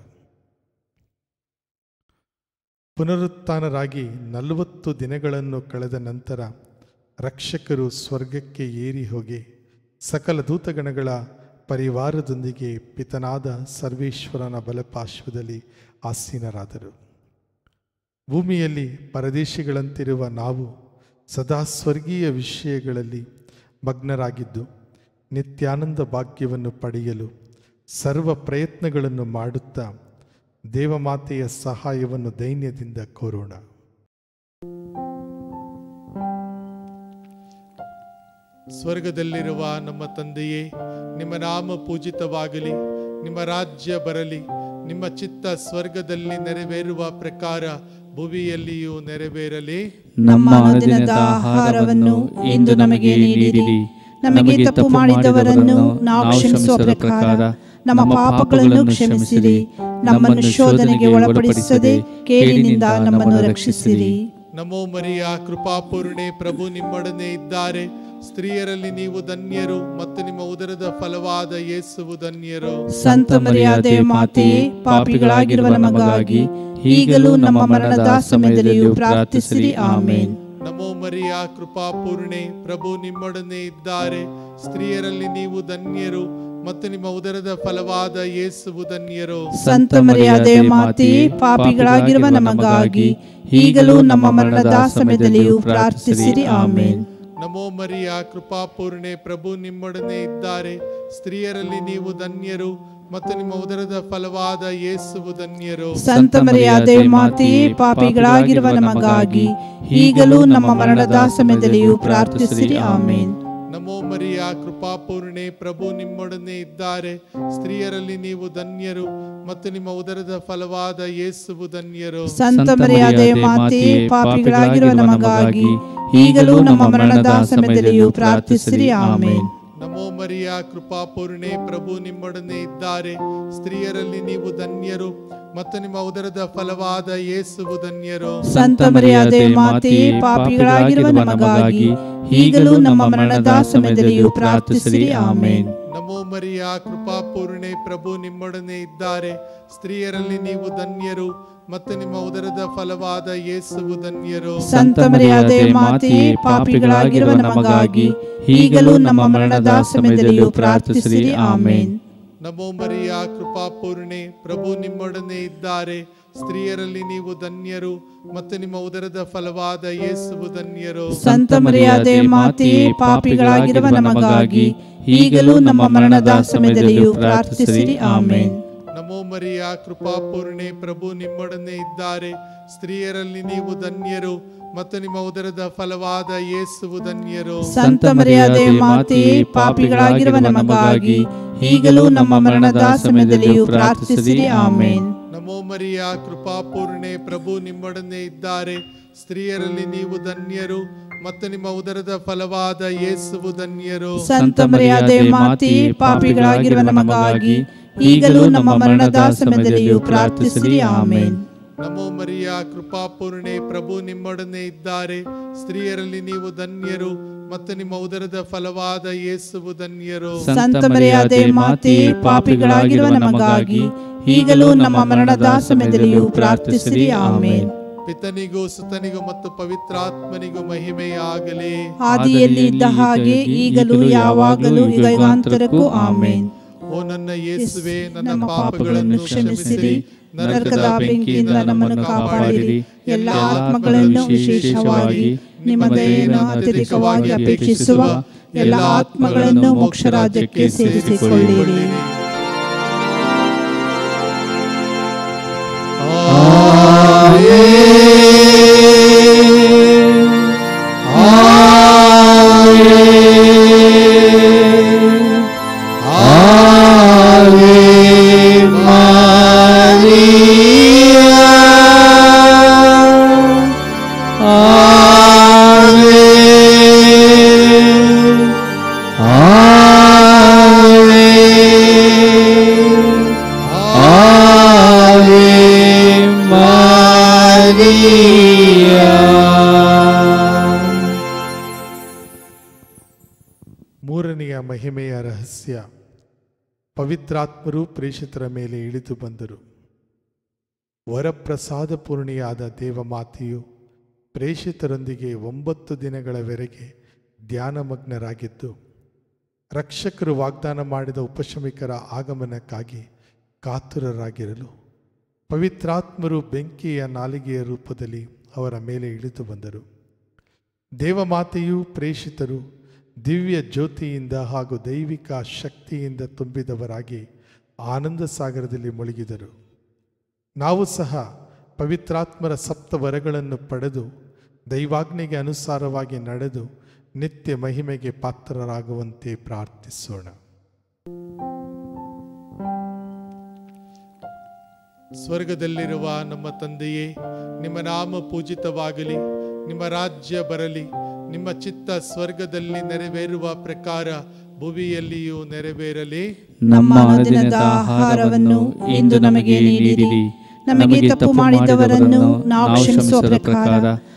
ಪುನರುತ್ಥಾನರಾಗಿ ನಲವತ್ತು ದಿನಗಳನ್ನು ಕಳೆದ ನಂತರ ರಕ್ಷಕರು ಸ್ವರ್ಗಕ್ಕೆ ಏರಿ ಹೋಗಿ ಸಕಲ ದೂತಗಣಗಳ ಪರಿವಾರದೊಂದಿಗೆ ಪಿತನಾದ ಸರ್ವೇಶ್ವರನ ಬಲಪಾರ್ಶ್ವದಲ್ಲಿ ಆಸೀನರಾದರು ಭೂಮಿಯಲ್ಲಿ ಪರದೇಶಿಗಳಂತಿರುವ ನಾವು ಸದಾ ಸ್ವರ್ಗೀಯ ವಿಷಯಗಳಲ್ಲಿ ಮಗ್ನರಾಗಿದ್ದು ನಿತ್ಯಾನಂದ ಭಾಗ್ಯವನ್ನು ಪಡೆಯಲು ಸರ್ವ ಪ್ರಯತ್ನಗಳನ್ನು ಮಾಡುತ್ತಾ ದೇವಮಾತೆಯ ಸಹಾಯವನ್ನು ದೈನ್ಯದಿಂದ ಕೋರೋಣ ಸ್ವರ್ಗದಲ್ಲಿರುವ ನಮ್ಮ ತಂದೆಯೇ ನಿಮ್ಮ ನಾಮ ಪೂಜಿತವಾಗಲಿ ನಿಮ್ಮ ರಾಜ್ಯ ಬರಲಿ ನಿಮ್ಮ ಚಿತ್ತ ಸ್ವರ್ಗದಲ್ಲಿ ನೆರವೇರುವ ಪ್ರಕಾರ ಭುವಿಯಲ್ಲಿಯೂ ನೆರವೇರಲಿ ನಮ್ಮ ಅನುದಿನದ ಆಹಾರವನ್ನು ಇಂದು ನಮಗೆ ನೀಡಿರಿ ನಮಗೆ ತಪ್ಪು ಮಾಡಿದವರನ್ನು ನಾವು ಕ್ಷಮಿಸುವ ಪ್ರಕಾರ ನಮ್ಮ ಪಾಪಗಳನ್ನು ಕ್ಷಮಿಸಿರಿ ನಮ್ಮನ್ನು ಶೋಧನೆಗೆ ಒಳಪಡಿಸದೆ ಕೇಳಿನಿಂದ ನಮ್ಮನ್ನು ರಕ್ಷಿಸಿರಿ ನಮೋ ಮರಿಯ ಕೃಪಾಪೂರ್ಣೆ ಪ್ರಭು ನಿಮ್ಮೊಡನೆ ಇದ್ದಾರೆ ಸ್ತ್ರೀಯರಲ್ಲಿ ನೀವು ಧನ್ಯರು ಮತ್ತು ನಿಮ್ಮ ಉದರದ ಫಲವಾದ ಯೇಸುವು ಧನ್ಯರು ಸಂತ ಮರ್ಯಾದೆ ಮಾತೆಯೇ ಪಾಪಿಗಳಾಗಿರುವ ನಮಗಾಗಿ ಈಗಲೂ ನಮ್ಮ ಮರಣದ ಸಮಯದಲ್ಲಿಯೂ ಪ್ರಾರ್ಥಿಸಿರಿ ಆಮೇನ್ ನಮೋ ಮರಿಯ ಕೃಪಾಪೂರ್ಣೆ ಪ್ರಭು ನಿಮ್ಮೊಡನೆ ಇದ್ದಾರೆ ಸ್ತ್ರೀಯರಲ್ಲಿ ನೀವು ಧನ್ಯರು ಮತ್ತು ನಿಮ್ಮ ಉದರದ ಫಲವಾದ ಯೇಸುವು ಧನ್ಯರು ಸಂತ ಮರ್ಯಾದೆ ಮಾತೆಯೇ ಪಾಪಿಗಳಾಗಿರುವ ನಮಗಾಗಿ ಈಗಲೂ ನಮ್ಮ ಮರಣದ ಸಮಯದಲ್ಲಿಯೂ ಪ್ರಾರ್ಥಿಸಿರಿ ಆಮೇನ್ ನಮೋ ಮರಿಯ ಕೃಪಾಪೂರ್ಣೆ ಪ್ರಭು ನಿಮ್ಮೊಡನೆ ಇದ್ದಾರೆ ಸ್ತ್ರೀಯರಲ್ಲಿ ನೀವು ಧನ್ಯರು ಮತ್ತು ನಿಮ್ಮ ಉದರದ ಫಲವಾದ ಯೇಸುವು ಧನ್ಯರು ಸಂತ ಮರ್ಯಾದೆ ಮಾತೆಯೇ ಪಾಪಿಗಳಾಗಿರುವ ನಮಗಾಗಿ ಈಗಲೂ ನಮ್ಮ ಮರಣದ ಸಮಯದಲ್ಲಿಯೂ ಪ್ರಾರ್ಥಿಸಿರಿ ಆಮೇನ್ ನಮೋ ಮರಿಯ ಕೃಪಾಪೂರ್ಣೆ ಪ್ರಭು ನಿಮ್ಮೊಡನೆ ಇದ್ದಾರೆ ಸ್ತ್ರೀಯರಲ್ಲಿ ನೀವು ಧನ್ಯರು ಮತ್ತು ನಿಮ್ಮ ಉದರದ ಫಲವಾದ ಯೇಸುವು ಧನ್ಯರು ಸಂತ ಮರ್ಯಾದೆ ಮಾತೆಯೇ ಪಾಪಿಗಳಾಗಿರುವ ನಮಗಾಗಿ ಈಗಲೂ ನಮ್ಮ ಮರಣದ ಸಮಯದಲ್ಲಿಯೂ ಪ್ರಾರ್ಥಿಸಿರಿ ಆಮೇನ್ ನಮೋ ಮರಿಯ ಕೃಪಾಪೂರ್ಣೆ ಪ್ರಭು ನಿಮ್ಮೊಡನೆ ಇದ್ದಾರೆ ಸ್ತ್ರೀಯರಲ್ಲಿ ನೀವು ಧನ್ಯರು ಮತ್ತು ನಿಮ್ಮ ಉದರದ ಫಲವಾದ ಯೇಸುವು ಧನ್ಯರು ಸಂತ ಮರ್ಯಾದೆ ಮಾತೆಯೇ ಪಾಪಿಗಳಾಗಿರುವ ನಮಗಾಗಿ ಈಗಲೂ ನಮ್ಮ ಮರಣದ ಸಮಯದಲ್ಲಿಯೂ ಪ್ರಾರ್ಥಿಸಿರಿ ಆಮೇನ್ ನಮೋ ಮರಿಯ ಕೃಪಾಪೂರ್ಣೆ ಪ್ರಭು ನಿಮ್ಮೊಡನೆ ಇದ್ದಾರೆ ಸ್ತ್ರೀಯರಲ್ಲಿ ನೀವು ಧನ್ಯರು ಮತ್ತು ನಿಮ್ಮ ಉದರದ ಫಲವಾದ ಯೇಸುವು ಧನ್ಯರು ಸಂತ ಮರ್ಯಾದೆ ಮಾತೆಯೇ ಪಾಪಿಗಳಾಗಿರುವ ನಮಗಾಗಿ ಈಗಲೂ ನಮ್ಮ ಮರಣದ ಸಮಯದಲ್ಲಿಯೂ ಪ್ರಾರ್ಥಿಸಿರಿ ಆಮೇನ್ ನಮೋ ಮರಿಯ ಕೃಪಾಪೂರ್ಣೆ ಪ್ರಭು ನಿಮ್ಮೊಡನೆ ಇದ್ದಾರೆ ಸ್ತ್ರೀಯರಲ್ಲಿ ನೀವು ಧನ್ಯರು ಮತ್ತು ನಿಮ್ಮ ಉದರದ ಫಲವಾದ ಯೇಸುವು ಧನ್ಯರು ಸಂತ ಮರ್ಯಾದೆ ಮಾತೆಯೇ ಪಾಪಿಗಳಾಗಿರುವ ನಮಗಾಗಿ ಈಗಲೂ ನಮ್ಮ ಮರಣದ ಸಮಯದಲ್ಲಿಯೂ ಪ್ರಾರ್ಥಿಸಿರಿ ಆಮೇನ್ ನಮೋ ಮರಿಯ ಕೃಪಾಪೂರ್ಣೆ ಪ್ರಭು ನಿಮ್ಮೊಡನೆ ಇದ್ದಾರೆ ಸ್ತ್ರೀಯರಲ್ಲಿ ನೀವು ಧನ್ಯರು ಮತ್ತು ನಿಮ್ಮ ಉದರದ ಫಲವಾದ ಯೇಸುವು ಧನ್ಯರು ಸಂತ ಮರ್ಯಾದೆ ಮಾತೆಯೇ ಪಾಪಿಗಳಾಗಿರುವ ನಮಗಾಗಿ ಈಗಲೂ ನಮ್ಮ ಮರಣದ ಸಮಯದಲ್ಲಿಯೂ ಪ್ರಾರ್ಥಿಸಿರಿ ಆಮೇನ್ ನಮೋ ಮರಿಯ ಕೃಪಾಪೂರ್ಣೆ ಪ್ರಭು ನಿಮ್ಮೊಡನೆ ಇದ್ದಾರೆ ಸ್ತ್ರೀಯರಲ್ಲಿ ನೀವು ಧನ್ಯರು ಮತ್ತು ನಿಮ್ಮ ಉದರದ ಫಲವಾದ ಯೇಸುವು ಧನ್ಯರು ಸಂತ ಮರ್ಯಾದೆ ಮಾತೆಯೇ ಪಾಪಿಗಳಾಗಿರುವ ನಮಗಾಗಿ ಈಗಲೂ ನಮ್ಮ ಮರಣದ ಸಮಯದಲ್ಲಿಯೂ ಪ್ರಾರ್ಥಿಸಿರಿ ಆಮೇನ್ ನಮೋ ಮರಿಯ ಕೃಪಾಪೂರ್ಣೆ ಪ್ರಭು ನಿಮ್ಮೊಡನೆ ಇದ್ದಾರೆ ಸ್ತ್ರೀಯರಲ್ಲಿ ನೀವು ಧನ್ಯರು ಮತ್ತು ನಿಮ್ಮ ಉದರದ ಫಲವಾದ ಯೇಸುವು ಧನ್ಯರು ಸಂತ ಮರ್ಯಾದೆ ಮಾತೆಯೇ ಪಾಪಿಗಳಾಗಿರುವ ನಮಗಾಗಿ ಈಗಲೂ ನಮ್ಮ ಮರಣದ ಸಮಯದಲ್ಲಿಯೂ ಪ್ರಾರ್ಥಿಸಿರಿ ಆಮೇನ್ ಪಿತನಿಗೂ ಸುತನಿಗೂ ಮತ್ತು ಪವಿತ್ರಾತ್ಮನಿಗೂ ಮಹಿಮೆಯಾಗಲಿ ಆದಿಯಲ್ಲಿ ಇದ್ದ ಹಾಗೆ ಈಗಲೂ ಯಾವಾಗಲೂ ಯುಗಾಂತರಕ್ಕೂ ಆಮೇನ್ ಓ ನನ್ನ ಯೇಸುವೆ ನನ್ನ ನಮ್ಮ ಪಾಪಗಳನ್ನು ಕ್ಷಮಿಸಿರಿ ನರಕದ ಬೆಂಕಿಯಿಂದ ನಮ್ಮನ್ನು ಕಾಪಾಡಿರಿ ಎಲ್ಲ ಆತ್ಮಗಳನ್ನು ವಿಶೇಷವಾಗಿ ನಿಮ್ಮ ದಯೆಯನ್ನು ಅತ್ಯಧಿಕವಾಗಿ ಅಪೇಕ್ಷಿಸುವ ಎಲ್ಲ ಆತ್ಮಗಳನ್ನು ಮೋಕ್ಷ ರಾಜ್ಯಕ್ಕೆ ಸೇರಿಸಿಕೊಳ್ಳಿರಿ ಮೂರನೆಯ ಮಹಿಮೆಯ ರಹಸ್ಯ ಪವಿತ್ರಾತ್ಮರು ಪ್ರೇಷಿತರ ಮೇಲೆ ಇಳಿದು ಬಂದರು ವರಪ್ರಸಾದ ಪೂರ್ಣಿಯಾದ ದೇವಮಾತೆಯು ಪ್ರೇಷಿತರೊಂದಿಗೆ ಒಂಬತ್ತು ದಿನಗಳವರೆಗೆ ಧ್ಯಾನಮಗ್ನರಾಗಿದ್ದು ರಕ್ಷಕರು ವಾಗ್ದಾನ ಮಾಡಿದ ಉಪಶಮಿಕರ ಆಗಮನಕ್ಕಾಗಿ ಕಾತುರರಾಗಿರಲು ಪವಿತ್ರಾತ್ಮರು ಬೆಂಕಿಯ ನಾಲಿಗೆಯ ರೂಪದಲ್ಲಿ ಅವರ ಮೇಲೆ ಇಳಿದು ಬಂದರು ದೇವಮಾತೆಯು ಪ್ರೇಷಿತರು ದಿವ್ಯ ಜ್ಯೋತಿಯಿಂದ ಹಾಗೂ ದೈವಿಕ ಶಕ್ತಿಯಿಂದ ತುಂಬಿದವರಾಗಿ ಆನಂದ ಸಾಗರದಲ್ಲಿ ಮುಳುಗಿದರು ನಾವು ಸಹ ಪವಿತ್ರಾತ್ಮರ ಸಪ್ತ ವರಗಳನ್ನು ಪಡೆದು ದೈವಾಜ್ಞೆಗೆ ಅನುಸಾರವಾಗಿ ನಡೆದು ನಿತ್ಯ ಮಹಿಮೆಗೆ ಪಾತ್ರರಾಗುವಂತೆ ಪ್ರಾರ್ಥಿಸೋಣ ಸ್ವರ್ಗದಲ್ಲಿರುವ ನಮ್ಮ ತಂದೆಯೇ ನಿಮ್ಮ ನಾಮ ಪೂಜಿತವಾಗಲಿ ನಿಮ್ಮ ರಾಜ್ಯ ಬರಲಿ ನಿಮ್ಮ ಚಿತ್ತ ಸ್ವರ್ಗದಲ್ಲಿ ನೆರವೇರುವ ಪ್ರಕಾರ ಭುವಿಯಲ್ಲಿಯೂ ನೆರವೇರಲಿ ನಮ್ಮ ಅನುದಿನದ ಆಹಾರವನ್ನು ಇಂದು ನಮಗೆ ನೀಡಿರಿ ನಮಗೆ ತಪ್ಪು ಮಾಡಿದವರನ್ನು ನಾವು ಕ್ಷಮಿಸುವ ಪ್ರಕಾರ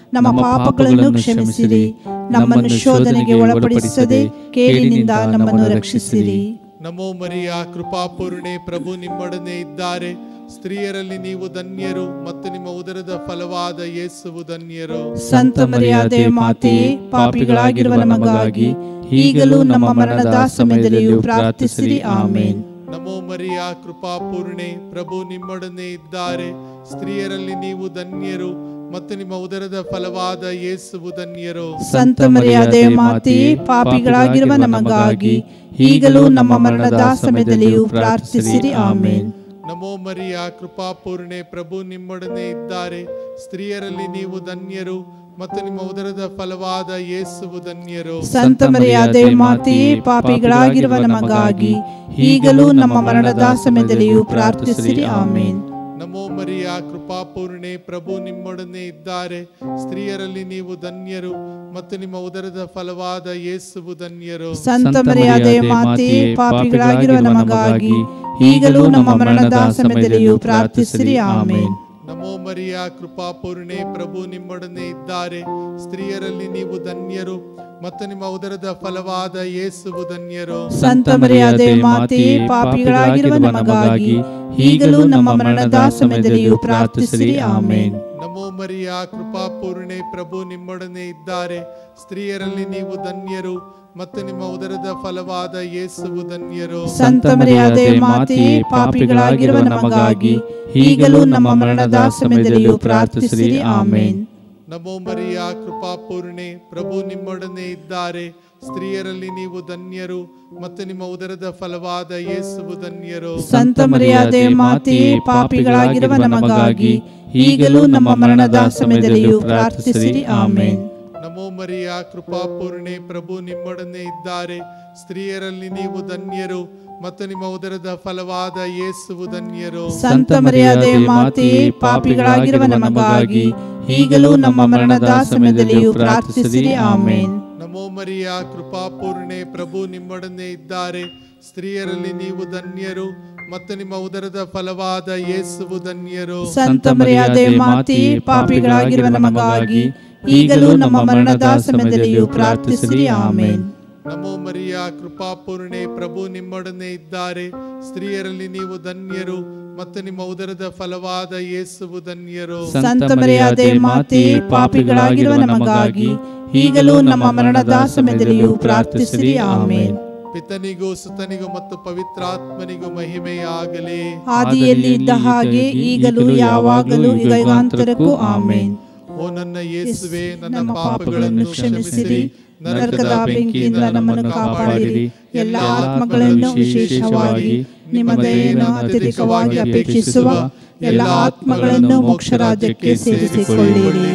ನಮ್ಮ ಪಾಪಗಳನ್ನು ಕ್ಷಮಿಸಿರಿ ನಮ್ಮನ್ನು ಶೋಧನೆಗೆ ಒಳಪಡಿಸದೆ ಕೇಳಿನಿಂದ ನಮ್ಮನ್ನು ರಕ್ಷಿಸಿರಿ ನಮೋ ಮರಿಯ ಕೃಪಾಪೂರ್ಣೆ ಪ್ರಭು ನಿಮ್ಮೊಡನೆ ಇದ್ದಾರೆ ಸ್ತ್ರೀಯರಲ್ಲಿ ನೀವು ಧನ್ಯರು ಮತ್ತು ನಿಮ್ಮ ಉದರದ ಫಲವಾದ ಯೇಸುವು ಧನ್ಯರು ಸಂತ ಮರ್ಯಾದೆ ಮಾತೆಯೇ ಪಾಪಿಗಳಾಗಿರುವ ನಮಗಾಗಿ ಈಗಲೂ ನಮ್ಮ ಮರಣದ ಸಮಯದಲ್ಲಿಯೂ ಪ್ರಾರ್ಥಿಸಿರಿ ಆಮೇನ್ ನಮೋ ಮರಿಯ ಕೃಪಾಪೂರ್ಣೆ ಪ್ರಭು ನಿಮ್ಮೊಡನೆ ಇದ್ದಾರೆ ಸ್ತ್ರೀಯರಲ್ಲಿ ನೀವು ಧನ್ಯರು ಮತ್ತು ನಿಮ್ಮ ಉದರದ ಫಲವಾದ ಯೇಸುವು ಧನ್ಯರು ಸಂತ ಮರ್ಯಾದೆ ಮಾತೆಯೇ ಪಾಪಿಗಳಾಗಿರುವ ನಮಗಾಗಿ ಈಗಲೂ ನಮ್ಮ ಮರಣದ ಸಮಯದಲ್ಲಿಯೂ ಪ್ರಾರ್ಥಿಸಿರಿ ಆಮೇನ್ ನಮೋ ಮರಿಯ ಕೃಪಾಪೂರ್ಣೆ ಪ್ರಭು ನಿಮ್ಮೊಡನೆ ಇದ್ದಾರೆ ಸ್ತ್ರೀಯರಲ್ಲಿ ನೀವು ಧನ್ಯರು ಮತ್ತು ನಿಮ್ಮ ಉದರದ ಫಲವಾದ ಯೇಸುವು ಧನ್ಯರು ಸಂತ ಮರ್ಯಾದೆ ಮಾತೆಯೇ ಪಾಪಿಗಳಾಗಿರುವ ನಮಗಾಗಿ ಈಗಲೂ ನಮ್ಮ ಮರಣದ ಸಮಯದಲ್ಲಿಯೂ ಪ್ರಾರ್ಥಿಸಿರಿ ಆಮೇನ್ ನಮೋ ಮರಿಯ ಕೃಪಾಪೂರ್ಣೆ ಪ್ರಭು ನಿಮ್ಮೊಡನೆ ಇದ್ದಾರೆ ಸ್ತ್ರೀಯರಲ್ಲಿ ನೀವು ಧನ್ಯರು ಮತ್ತು ನಿಮ್ಮ ಉದರದ ಫಲವಾದ ಯೇಸುವು ಧನ್ಯರು ಸಂತ ಮರ್ಯಾದೆ ಮಾತೆಯೇ ಪಾಪಿಗಳಾಗಿರುವ ನಮಗಾಗಿ ಈಗಲೂ ನಮ್ಮ ಮರಣದ ಸಮಯದಲ್ಲಿಯೂ ಪ್ರಾರ್ಥಿಸಿರಿ ಆಮೇನ್ ನಮೋ ಮರಿಯ ಕೃಪಾಪೂರ್ಣೆ ಪ್ರಭು ನಿಮ್ಮೊಡನೆ ಇದ್ದಾರೆ ಸ್ತ್ರೀಯರಲ್ಲಿ ನೀವು ಧನ್ಯರು ಮತ್ತು ನಿಮ್ಮ ಉದರದ ಫಲವಾದ ಯೇಸುವು ಧನ್ಯರು ಸಂತ ಮರ್ಯಾದೆ ಮಾತೆಯೇ ಪಾಪಿಗಳಾಗಿರುವ ನಮಗಾಗಿ ಈಗಲೂ ನಮ್ಮ ಮರಣದ ಸಮಯದಲ್ಲಿಯೂ ಪ್ರಾರ್ಥಿಸಿರಿ ಆಮೇನ್ ನಮೋ ಮರಿಯ ಕೃಪಾಪೂರ್ಣೆ ಪ್ರಭು ನಿಮ್ಮೊಡನೆ ಇದ್ದಾರೆ ಸ್ತ್ರೀಯರಲ್ಲಿ ನೀವು ಧನ್ಯರು ಮತ್ತು ನಿಮ್ಮ ಉದರದ ಫಲವಾದ ಯೇಸುವು ಧನ್ಯರು ಸಂತ ಮರ್ಯಾದೆ ಮಾತೆಯೇ ಪಾಪಿಗಳಾಗಿರುವ ನಮಗಾಗಿ ಈಗಲೂ ನಮ್ಮ ಮರಣದ ಸಮಯದಲ್ಲಿಯೂ ಪ್ರಾರ್ಥಿಸಿರಿ ಆಮೇನ್ ನಮೋ ಮರಿಯ ಕೃಪಾಪೂರ್ಣೆ ಪ್ರಭು ನಿಮ್ಮೊಡನೆ ಇದ್ದಾರೆ ಸ್ತ್ರೀಯರಲ್ಲಿ ನೀವು ಧನ್ಯರು ಮತ್ತು ನಿಮ್ಮ ಉದರದ ಫಲವಾದ ಯೇಸುವು ಧನ್ಯರು ಸಂತ ಮರ್ಯಾದೆ ಮಾತೆಯೇ ಪಾಪಿಗಳಾಗಿರುವ ನಮಗಾಗಿ ಈಗಲೂ ನಮ್ಮ ಮರಣದ ಸಮಯದಲ್ಲಿಯೂ ಪ್ರಾರ್ಥಿಸಿರಿ ಆಮೇನ್ ನಮೋ ಮರಿಯ ಕೃಪಾಪೂರ್ಣೆ ಪ್ರಭು ನಿಮ್ಮೊಡನೆ ಇದ್ದಾರೆ ಸ್ತ್ರೀಯರಲ್ಲಿ ನೀವು ಧನ್ಯರು ಮತ್ತು ನಿಮ್ಮ ಉದರದ ಫಲವಾದ ಯೇಸುವು ಧನ್ಯರು ಸಂತ ಮರ್ಯಾದೆ ಮಾತೆಯೇ ಪಾಪಿಗಳಾಗಿರುವ ನಮಗಾಗಿ ಈಗಲೂ ನಮ್ಮ ಮರಣದ ಸಮಯದಲ್ಲಿಯೂ ಪ್ರಾರ್ಥಿಸಿರಿ ಆಮೇನ್ ನಮೋ ಮರಿಯ ಕೃಪಾಪೂರ್ಣೆ ಪ್ರಭು ನಿಮ್ಮೊಡನೆ ಇದ್ದಾರೆ ಸ್ತ್ರೀಯರಲ್ಲಿ ನೀವು ಧನ್ಯರು ಮತ್ತು ನಿಮ್ಮ ಉದರದ ಫಲವಾದ ಯೇಸುವು ಧನ್ಯರು ಸಂತ ಮರ್ಯಾದೆ ಮಾತೆಯೇ ಪಾಪಿಗಳಾಗಿರುವ ನಮಗಾಗಿ ಈಗಲೂ ನಮ್ಮ ಮರಣದ ಸಮಯದಲ್ಲಿಯೂ ಪ್ರಾರ್ಥಿಸಿರಿ ಆಮೇನ್ ನಮೋ ಮರಿಯ ಕೃಪಾಪೂರ್ಣೆ ಪ್ರಭು ನಿಮ್ಮೊಡನೆ ಇದ್ದಾರೆ ಸ್ತ್ರೀಯರಲ್ಲಿ ನೀವು ಧನ್ಯರು ಮತ್ತು ನಿಮ್ಮ ಉದರದ ಫಲವಾದ ಯೇಸುವು ಧನ್ಯರು ಸಂತ ಮರ್ಯಾದೆ ಮಾತೆಯೇ ಪಾಪಿಗಳಾಗಿರುವ ನಮಗಾಗಿ ಈಗಲೂ ನಮ್ಮ ಮರಣದ ಸಮಯದಲ್ಲಿಯೂ ಪ್ರಾರ್ಥಿಸಿರಿ ಆಮೇನ್ ಪಿತನಿಗೂ ಸುತನಿಗೂ ಮತ್ತು ಪವಿತ್ರಾತ್ಮನಿಗೂ ಮಹಿಮೆಯಾಗಲಿ ಆದಿಯಲ್ಲಿ ಇದ್ದ ಹಾಗೆ ಈಗಲೂ ಯಾವಾಗಲೂ ಯುಗಾಂತರಕ್ಕೂ ಆಮೇನ್ ಓ ನನ್ನ ಯೇಸುವೆ ನನ್ನ ನಮ್ಮ ಪಾಪಗಳನ್ನು ಕ್ಷಮಿಸಿರಿ ನರಕದ ಬೆಂಕಿಯಿಂದ ನಮ್ಮನ್ನು ಕಾಪಾಡಿರಿ ಎಲ್ಲ ಆತ್ಮಗಳನ್ನು ವಿಶೇಷವಾಗಿ ನಿಮ್ಮ ದಯೆಯನ್ನು ಅತ್ಯಧಿಕವಾಗಿ ಅಪೇಕ್ಷಿಸುವ ಎಲ್ಲ ಆತ್ಮಗಳನ್ನು ಮೋಕ್ಷ ರಾಜ್ಯಕ್ಕೆ ಸೇರಿಸಿಕೊಳ್ಳಿರಿ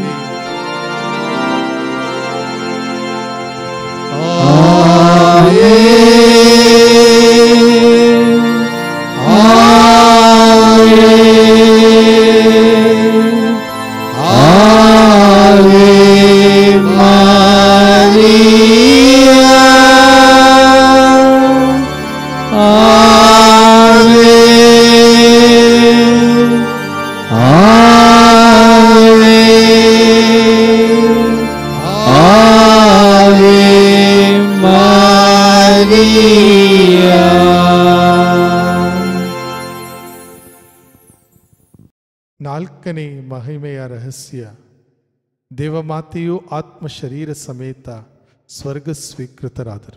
ನಾಲ್ಕನೇ ಮಹಿಮೆಯ ರಹಸ್ಯ ದೇವಮಾತೆಯು ಆತ್ಮ ಶರೀರ ಸಮೇತ ಸ್ವರ್ಗ ಸ್ವೀಕೃತರಾದರು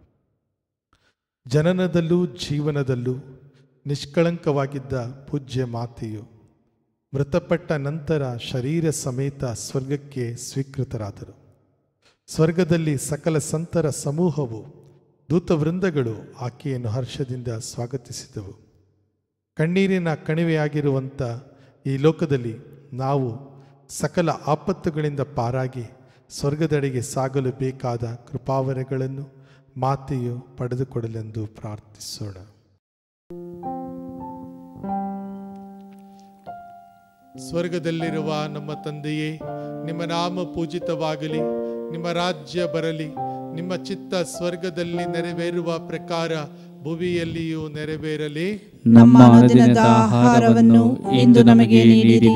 ಜನನದಲ್ಲೂ ಜೀವನದಲ್ಲೂ ನಿಷ್ಕಳಂಕವಾಗಿದ್ದ ಪೂಜ್ಯ ಮಾತೆಯು ಮೃತಪಟ್ಟ ನಂತರ ಶರೀರ ಸಮೇತ ಸ್ವರ್ಗಕ್ಕೆ ಸ್ವೀಕೃತರಾದರು ಸ್ವರ್ಗದಲ್ಲಿ ಸಕಲ ಸಂತರ ಸಮೂಹವು ದೂತವೃಂದಗಳು ಆಕೆಯನ್ನು ಹರ್ಷದಿಂದ ಸ್ವಾಗತಿಸಿದವು ಕಣ್ಣೀರಿನ ಕಣಿವೆಯಾಗಿರುವಂಥ ಈ ಲೋಕದಲ್ಲಿ ನಾವು ಸಕಲ ಆಪತ್ತುಗಳಿಂದ ಪಾರಾಗಿ ಸ್ವರ್ಗದೆಡೆಗೆ ಸಾಗಲು ಬೇಕಾದ ಕೃಪಾವರಗಳನ್ನು ಮಾತೆಯು ಪಡೆದುಕೊಡಲೆಂದು ಪ್ರಾರ್ಥಿಸೋಣ ಸ್ವರ್ಗದಲ್ಲಿರುವ ನಮ್ಮ ತಂದೆಯೇ ನಿಮ್ಮ ನಾಮ ಪೂಜಿತವಾಗಲಿ ನಿಮ್ಮ ರಾಜ್ಯ ಬರಲಿ ನಿಮ್ಮ ಚಿತ್ತ ಸ್ವರ್ಗದಲ್ಲಿ ನೆರವೇರುವ ಪ್ರಕಾರ ಭುವಿಯಲ್ಲಿಯೂ ನೆರವೇರಲಿ ನಮ್ಮ ಅನುದಿನದ ಆಹಾರವನ್ನು ಇಂದು ನಮಗೆ ನೀಡಿರಿ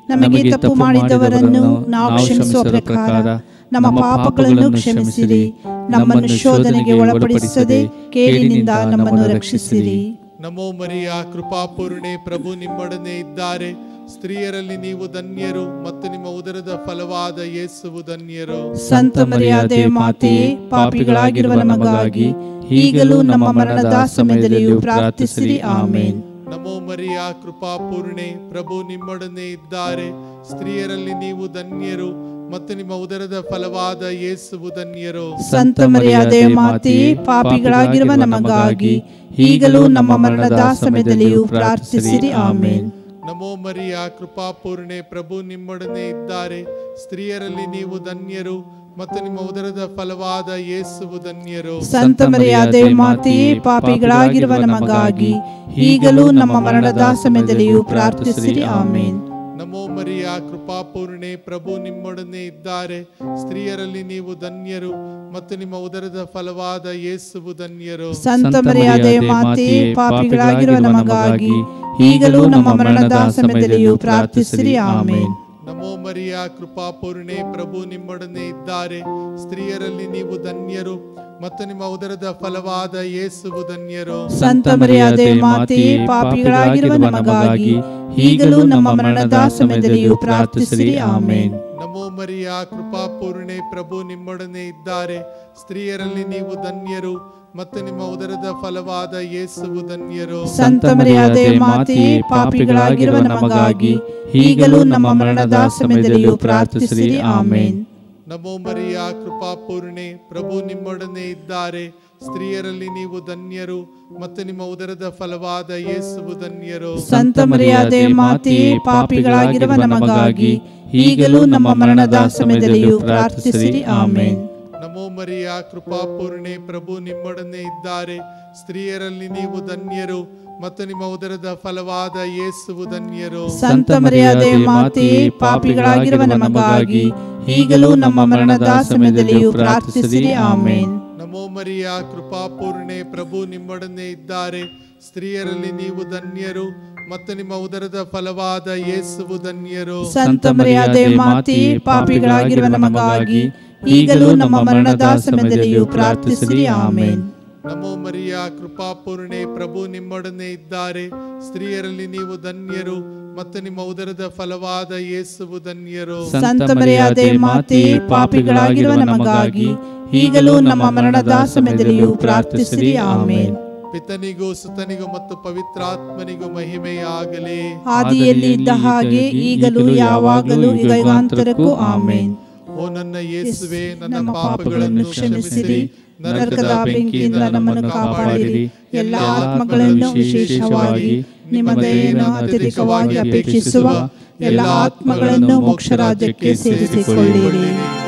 ನಮಗೆ ತಪ್ಪು ಮಾಡಿದವರನ್ನು ನಾವು ಕ್ಷಮಿಸುವ ಪ್ರಕಾರ ನಮ್ಮ ಪಾಪಗಳನ್ನು ಕ್ಷಮಿಸಿರಿ ನಮ್ಮನ್ನು ಶೋಧನೆಗೆ ಒಳಪಡಿಸದೆ ಕೇಳಿನಿಂದ ನಮ್ಮನ್ನು ರಕ್ಷಿಸಿರಿ ನಮೋ ಮರಿಯ ಕೃಪಾಪೂರ್ಣೆ ಪ್ರಭು ನಿಮ್ಮೊಡನೆ ಇದ್ದಾರೆ ಸ್ತ್ರೀಯರಲ್ಲಿ ನೀವು ಧನ್ಯರು ಮತ್ತು ನಿಮ್ಮ ಉದರದ ಫಲವಾದ ಯೇಸುವು ಧನ್ಯರು ಸಂತ ಮರ್ಯಾದೆ ಮಾತೆಯೇ ಪಾಪಿಗಳಾಗಿರುವ ನಮಗಾಗಿ ಈಗಲೂ ನಮ್ಮ ಮರಣದ ಸಮಯದಲ್ಲಿಯೂ ಪ್ರಾರ್ಥಿಸಿರಿ ಆಮೇನ್ ನಮೋ ಮರಿಯ ಕೃಪಾಪೂರ್ಣೆ ಪ್ರಭು ನಿಮ್ಮೊಡನೆ ಇದ್ದಾರೆ ಸ್ತ್ರೀಯರಲ್ಲಿ ನೀವು ಧನ್ಯರು ಮತ್ತು ನಿಮ್ಮ ಉದರದ ಫಲವಾದ ಯೇಸುವು ಧನ್ಯರು ಸಂತ ಮರ್ಯಾದೆ ಮಾತೆಯೇ ಪಾಪಿಗಳಾಗಿರುವ ನಮಗಾಗಿ ಈಗಲೂ ನಮ್ಮ ಮರಣದ ಸಮಯದಲ್ಲಿಯೂ ಪ್ರಾರ್ಥಿಸಿರಿ ಆಮೇನ್ ನಮೋ ಮರಿಯ ಕೃಪಾಪೂರ್ಣೆ ಪ್ರಭು ನಿಮ್ಮೊಡನೆ ಇದ್ದಾರೆ ಸ್ತ್ರೀಯರಲ್ಲಿ ನೀವು ಧನ್ಯರು ಮತ್ತು ನಿಮ್ಮ ಉದರದ ಫಲವಾದ ಯೇಸುವು ಧನ್ಯರು ಸಂತ ಮರ್ಯಾದೆ ಮಾತೆಯೇ ಪಾಪಿಗಳಾಗಿರುವ ನಮಗಾಗಿ ಈಗಲೂ ನಮ್ಮ ಮರಣದ ಸಮಯದಲ್ಲಿಯೂ ಪ್ರಾರ್ಥಿಸಿರಿ ಆಮೇನ್ ನಮೋ ಮರಿಯ ಕೃಪಾಪೂರ್ಣೆ ಪ್ರಭು ನಿಮ್ಮೊಡನೆ ಇದ್ದಾರೆ ಸ್ತ್ರೀಯರಲ್ಲಿ ನೀವು ಧನ್ಯರು ಮತ್ತು ನಿಮ್ಮ ಉದರದ ಫಲವಾದ ಯೇಸುವು ಧನ್ಯರು ಸಂತ ಮರ್ಯಾದೆ ಮಾತೆಯೇ ಪಾಪಿಗಳಾಗಿರುವ ನಮಗಾಗಿ ಈಗಲೂ ನಮ್ಮ ಮರಣದ ಸಮಯದಲ್ಲಿಯೂ ಪ್ರಾರ್ಥಿಸಿರಿ ಆಮೇನ್ ನಮೋ ಮರಿಯ ಕೃಪಾಪೂರ್ಣೆ ಪ್ರಭು ನಿಮ್ಮೊಡನೆ ಇದ್ದಾರೆ ಸ್ತ್ರೀಯರಲ್ಲಿ ನೀವು ಧನ್ಯರು ಮತ್ತು ನಿಮ್ಮ ಉದರದ ಫಲವಾದ ಯೇಸುವು ಧನ್ಯರು ಸಂತ ಮರ್ಯಾದೆ ಮಾತೆಯೇ ಪಾಪಿಗಳಾಗಿರುವ ನಮಗಾಗಿ ಈಗಲೂ ನಮ್ಮ ಮರಣದ ಸಮಯದಲ್ಲಿಯೂ ಪ್ರಾರ್ಥಿಸಿರಿ ಆಮೇನ್ ನಮೋ ಮರಿಯ ಕೃಪಾಪೂರ್ಣೆ ಪ್ರಭು ನಿಮ್ಮೊಡನೆ ಇದ್ದಾರೆ ಸ್ತ್ರೀಯರಲ್ಲಿ ನೀವು ಧನ್ಯರು ಮತ್ತು ನಿಮ್ಮ ಉದರದ ಫಲವಾದ ಯೇಸುವು ಧನ್ಯರು ಸಂತ ಮರ್ಯಾದೆ ಮಾತೆಯೇ ಪಾಪಿಗಳಾಗಿರುವ ನಮಗಾಗಿ ಈಗಲೂ ನಮ್ಮ ಮರಣದ ಸಮಯದಲ್ಲಿಯೂ ಪ್ರಾರ್ಥಿಸಿರಿ ಆಮೇನ್ ನಮೋ ಮರಿಯ ಕೃಪಾಪೂರ್ಣೆ ಪ್ರಭು ನಿಮ್ಮೊಡನೆ ಇದ್ದಾರೆ ಸ್ತ್ರೀಯರಲ್ಲಿ ನೀವು ಧನ್ಯರು ಮತ್ತು ನಿಮ್ಮ ಉದರದ ಫಲವಾದ ಯೇಸುವು ಧನ್ಯರು ಸಂತ ಮರ್ಯಾದೆ ಮಾತೆಯೇ ಪಾಪಿಗಳಾಗಿರುವ ನಮಗಾಗಿ ಈಗಲೂ ನಮ್ಮ ಮರಣದ ಸಮಯದಲ್ಲಿಯೂ ಪ್ರಾರ್ಥಿಸಿರಿ ಆಮೇನ್ ನಮೋ ಮರಿಯ ಕೃಪಾಪೂರ್ಣೆ ಪ್ರಭು ನಿಮ್ಮೊಡನೆ ಇದ್ದಾರೆ ಸ್ತ್ರೀಯರಲ್ಲಿ ನೀವು ಧನ್ಯರು ಮತ್ತು ನಿಮ್ಮ ಉದರದ ಫಲವಾದ ಯೇಸುವು ಧನ್ಯರು ಸಂತ ಮರ್ಯಾದೆ ಮಾತೆಯೇ ಪಾಪಿಗಳಾಗಿರುವ ನಮಗಾಗಿ ಈಗಲೂ ನಮ್ಮ ಮರಣದ ಸಮಯದಲ್ಲಿಯೂ ಪ್ರಾರ್ಥಿಸಿರಿ ಆಮೇನ್ ನಮೋ ಮರಿಯ ಕೃಪಾಪೂರ್ಣೆ ಪ್ರಭು ನಿಮ್ಮೊಡನೆ ಇದ್ದಾರೆ ಸ್ತ್ರೀಯರಲ್ಲಿ ನೀವು ಧನ್ಯರು ಮತ್ತು ನಿಮ್ಮ ಉದರದ ಫಲವಾದ ಯೇಸುವು ಧನ್ಯರು ಸಂತ ಮರ್ಯಾದೆ ಮಾತೆಯೇ ಪಾಪಿಗಳಾಗಿರುವ ನಮಗಾಗಿ ಈಗಲೂ ನಮ್ಮ ಮರಣದ ಸಮಯದಲ್ಲಿಯೂ ಪ್ರಾರ್ಥಿಸಿರಿ ಆಮೇನ್ ನಮೋ ಮರಿಯ ಕೃಪಾಪೂರ್ಣೆ ಪ್ರಭು ನಿಮ್ಮೊಡನೆ ಇದ್ದಾರೆ ಸ್ತ್ರೀಯರಲ್ಲಿ ನೀವು ಧನ್ಯರು ಮತ್ತು ನಿಮ್ಮ ಉದರದ ಫಲವಾದ ಯೇಸುವು ಧನ್ಯರು ಸಂತ ಮರ್ಯಾದೆ ಮಾತೆಯೇ ಪಾಪಿಗಳಾಗಿರುವ ನಮಗಾಗಿ ಈಗಲೂ ನಮ್ಮ ಮರಣದ ಸಮಯದಲ್ಲಿಯೂ ಪ್ರಾರ್ಥಿಸಿರಿ ಆಮೇನ್ ಪಿತನಿಗೂ ಸುತನಿಗೂ ಮತ್ತು ಪವಿತ್ರಾತ್ಮನಿಗೂ ಮಹಿಮೆಯಾಗಲಿ ಆದಿಯಲ್ಲಿ ಇದ್ದ ಹಾಗೆ ಈಗಲೂ ಯಾವಾಗಲೂ ಯುಗಾಂತರಕ್ಕೂ ಆಮೇನ್ ಓ ನನ್ನ ಯೇಸುವೆ ನನ್ನ ನಮ್ಮ ಪಾಪಗಳನ್ನು ಕ್ಷಮಿಸಿರಿ ನರಕದ ಬೆಂಕಿಯಿಂದ ನಮ್ಮನ್ನು ಕಾಪಾಡಿರಿ ಎಲ್ಲ ಆತ್ಮಗಳನ್ನು ವಿಶೇಷವಾಗಿ ನಿಮ್ಮ ದಯೆಯನ್ನು ಅತ್ಯಧಿಕವಾಗಿ ಅಪೇಕ್ಷಿಸುವ ಎಲ್ಲ ಆತ್ಮಗಳನ್ನು ಮೋಕ್ಷ ರಾಜ್ಯಕ್ಕೆ ಸೇರಿಸಿಕೊಳ್ಳಿರಿ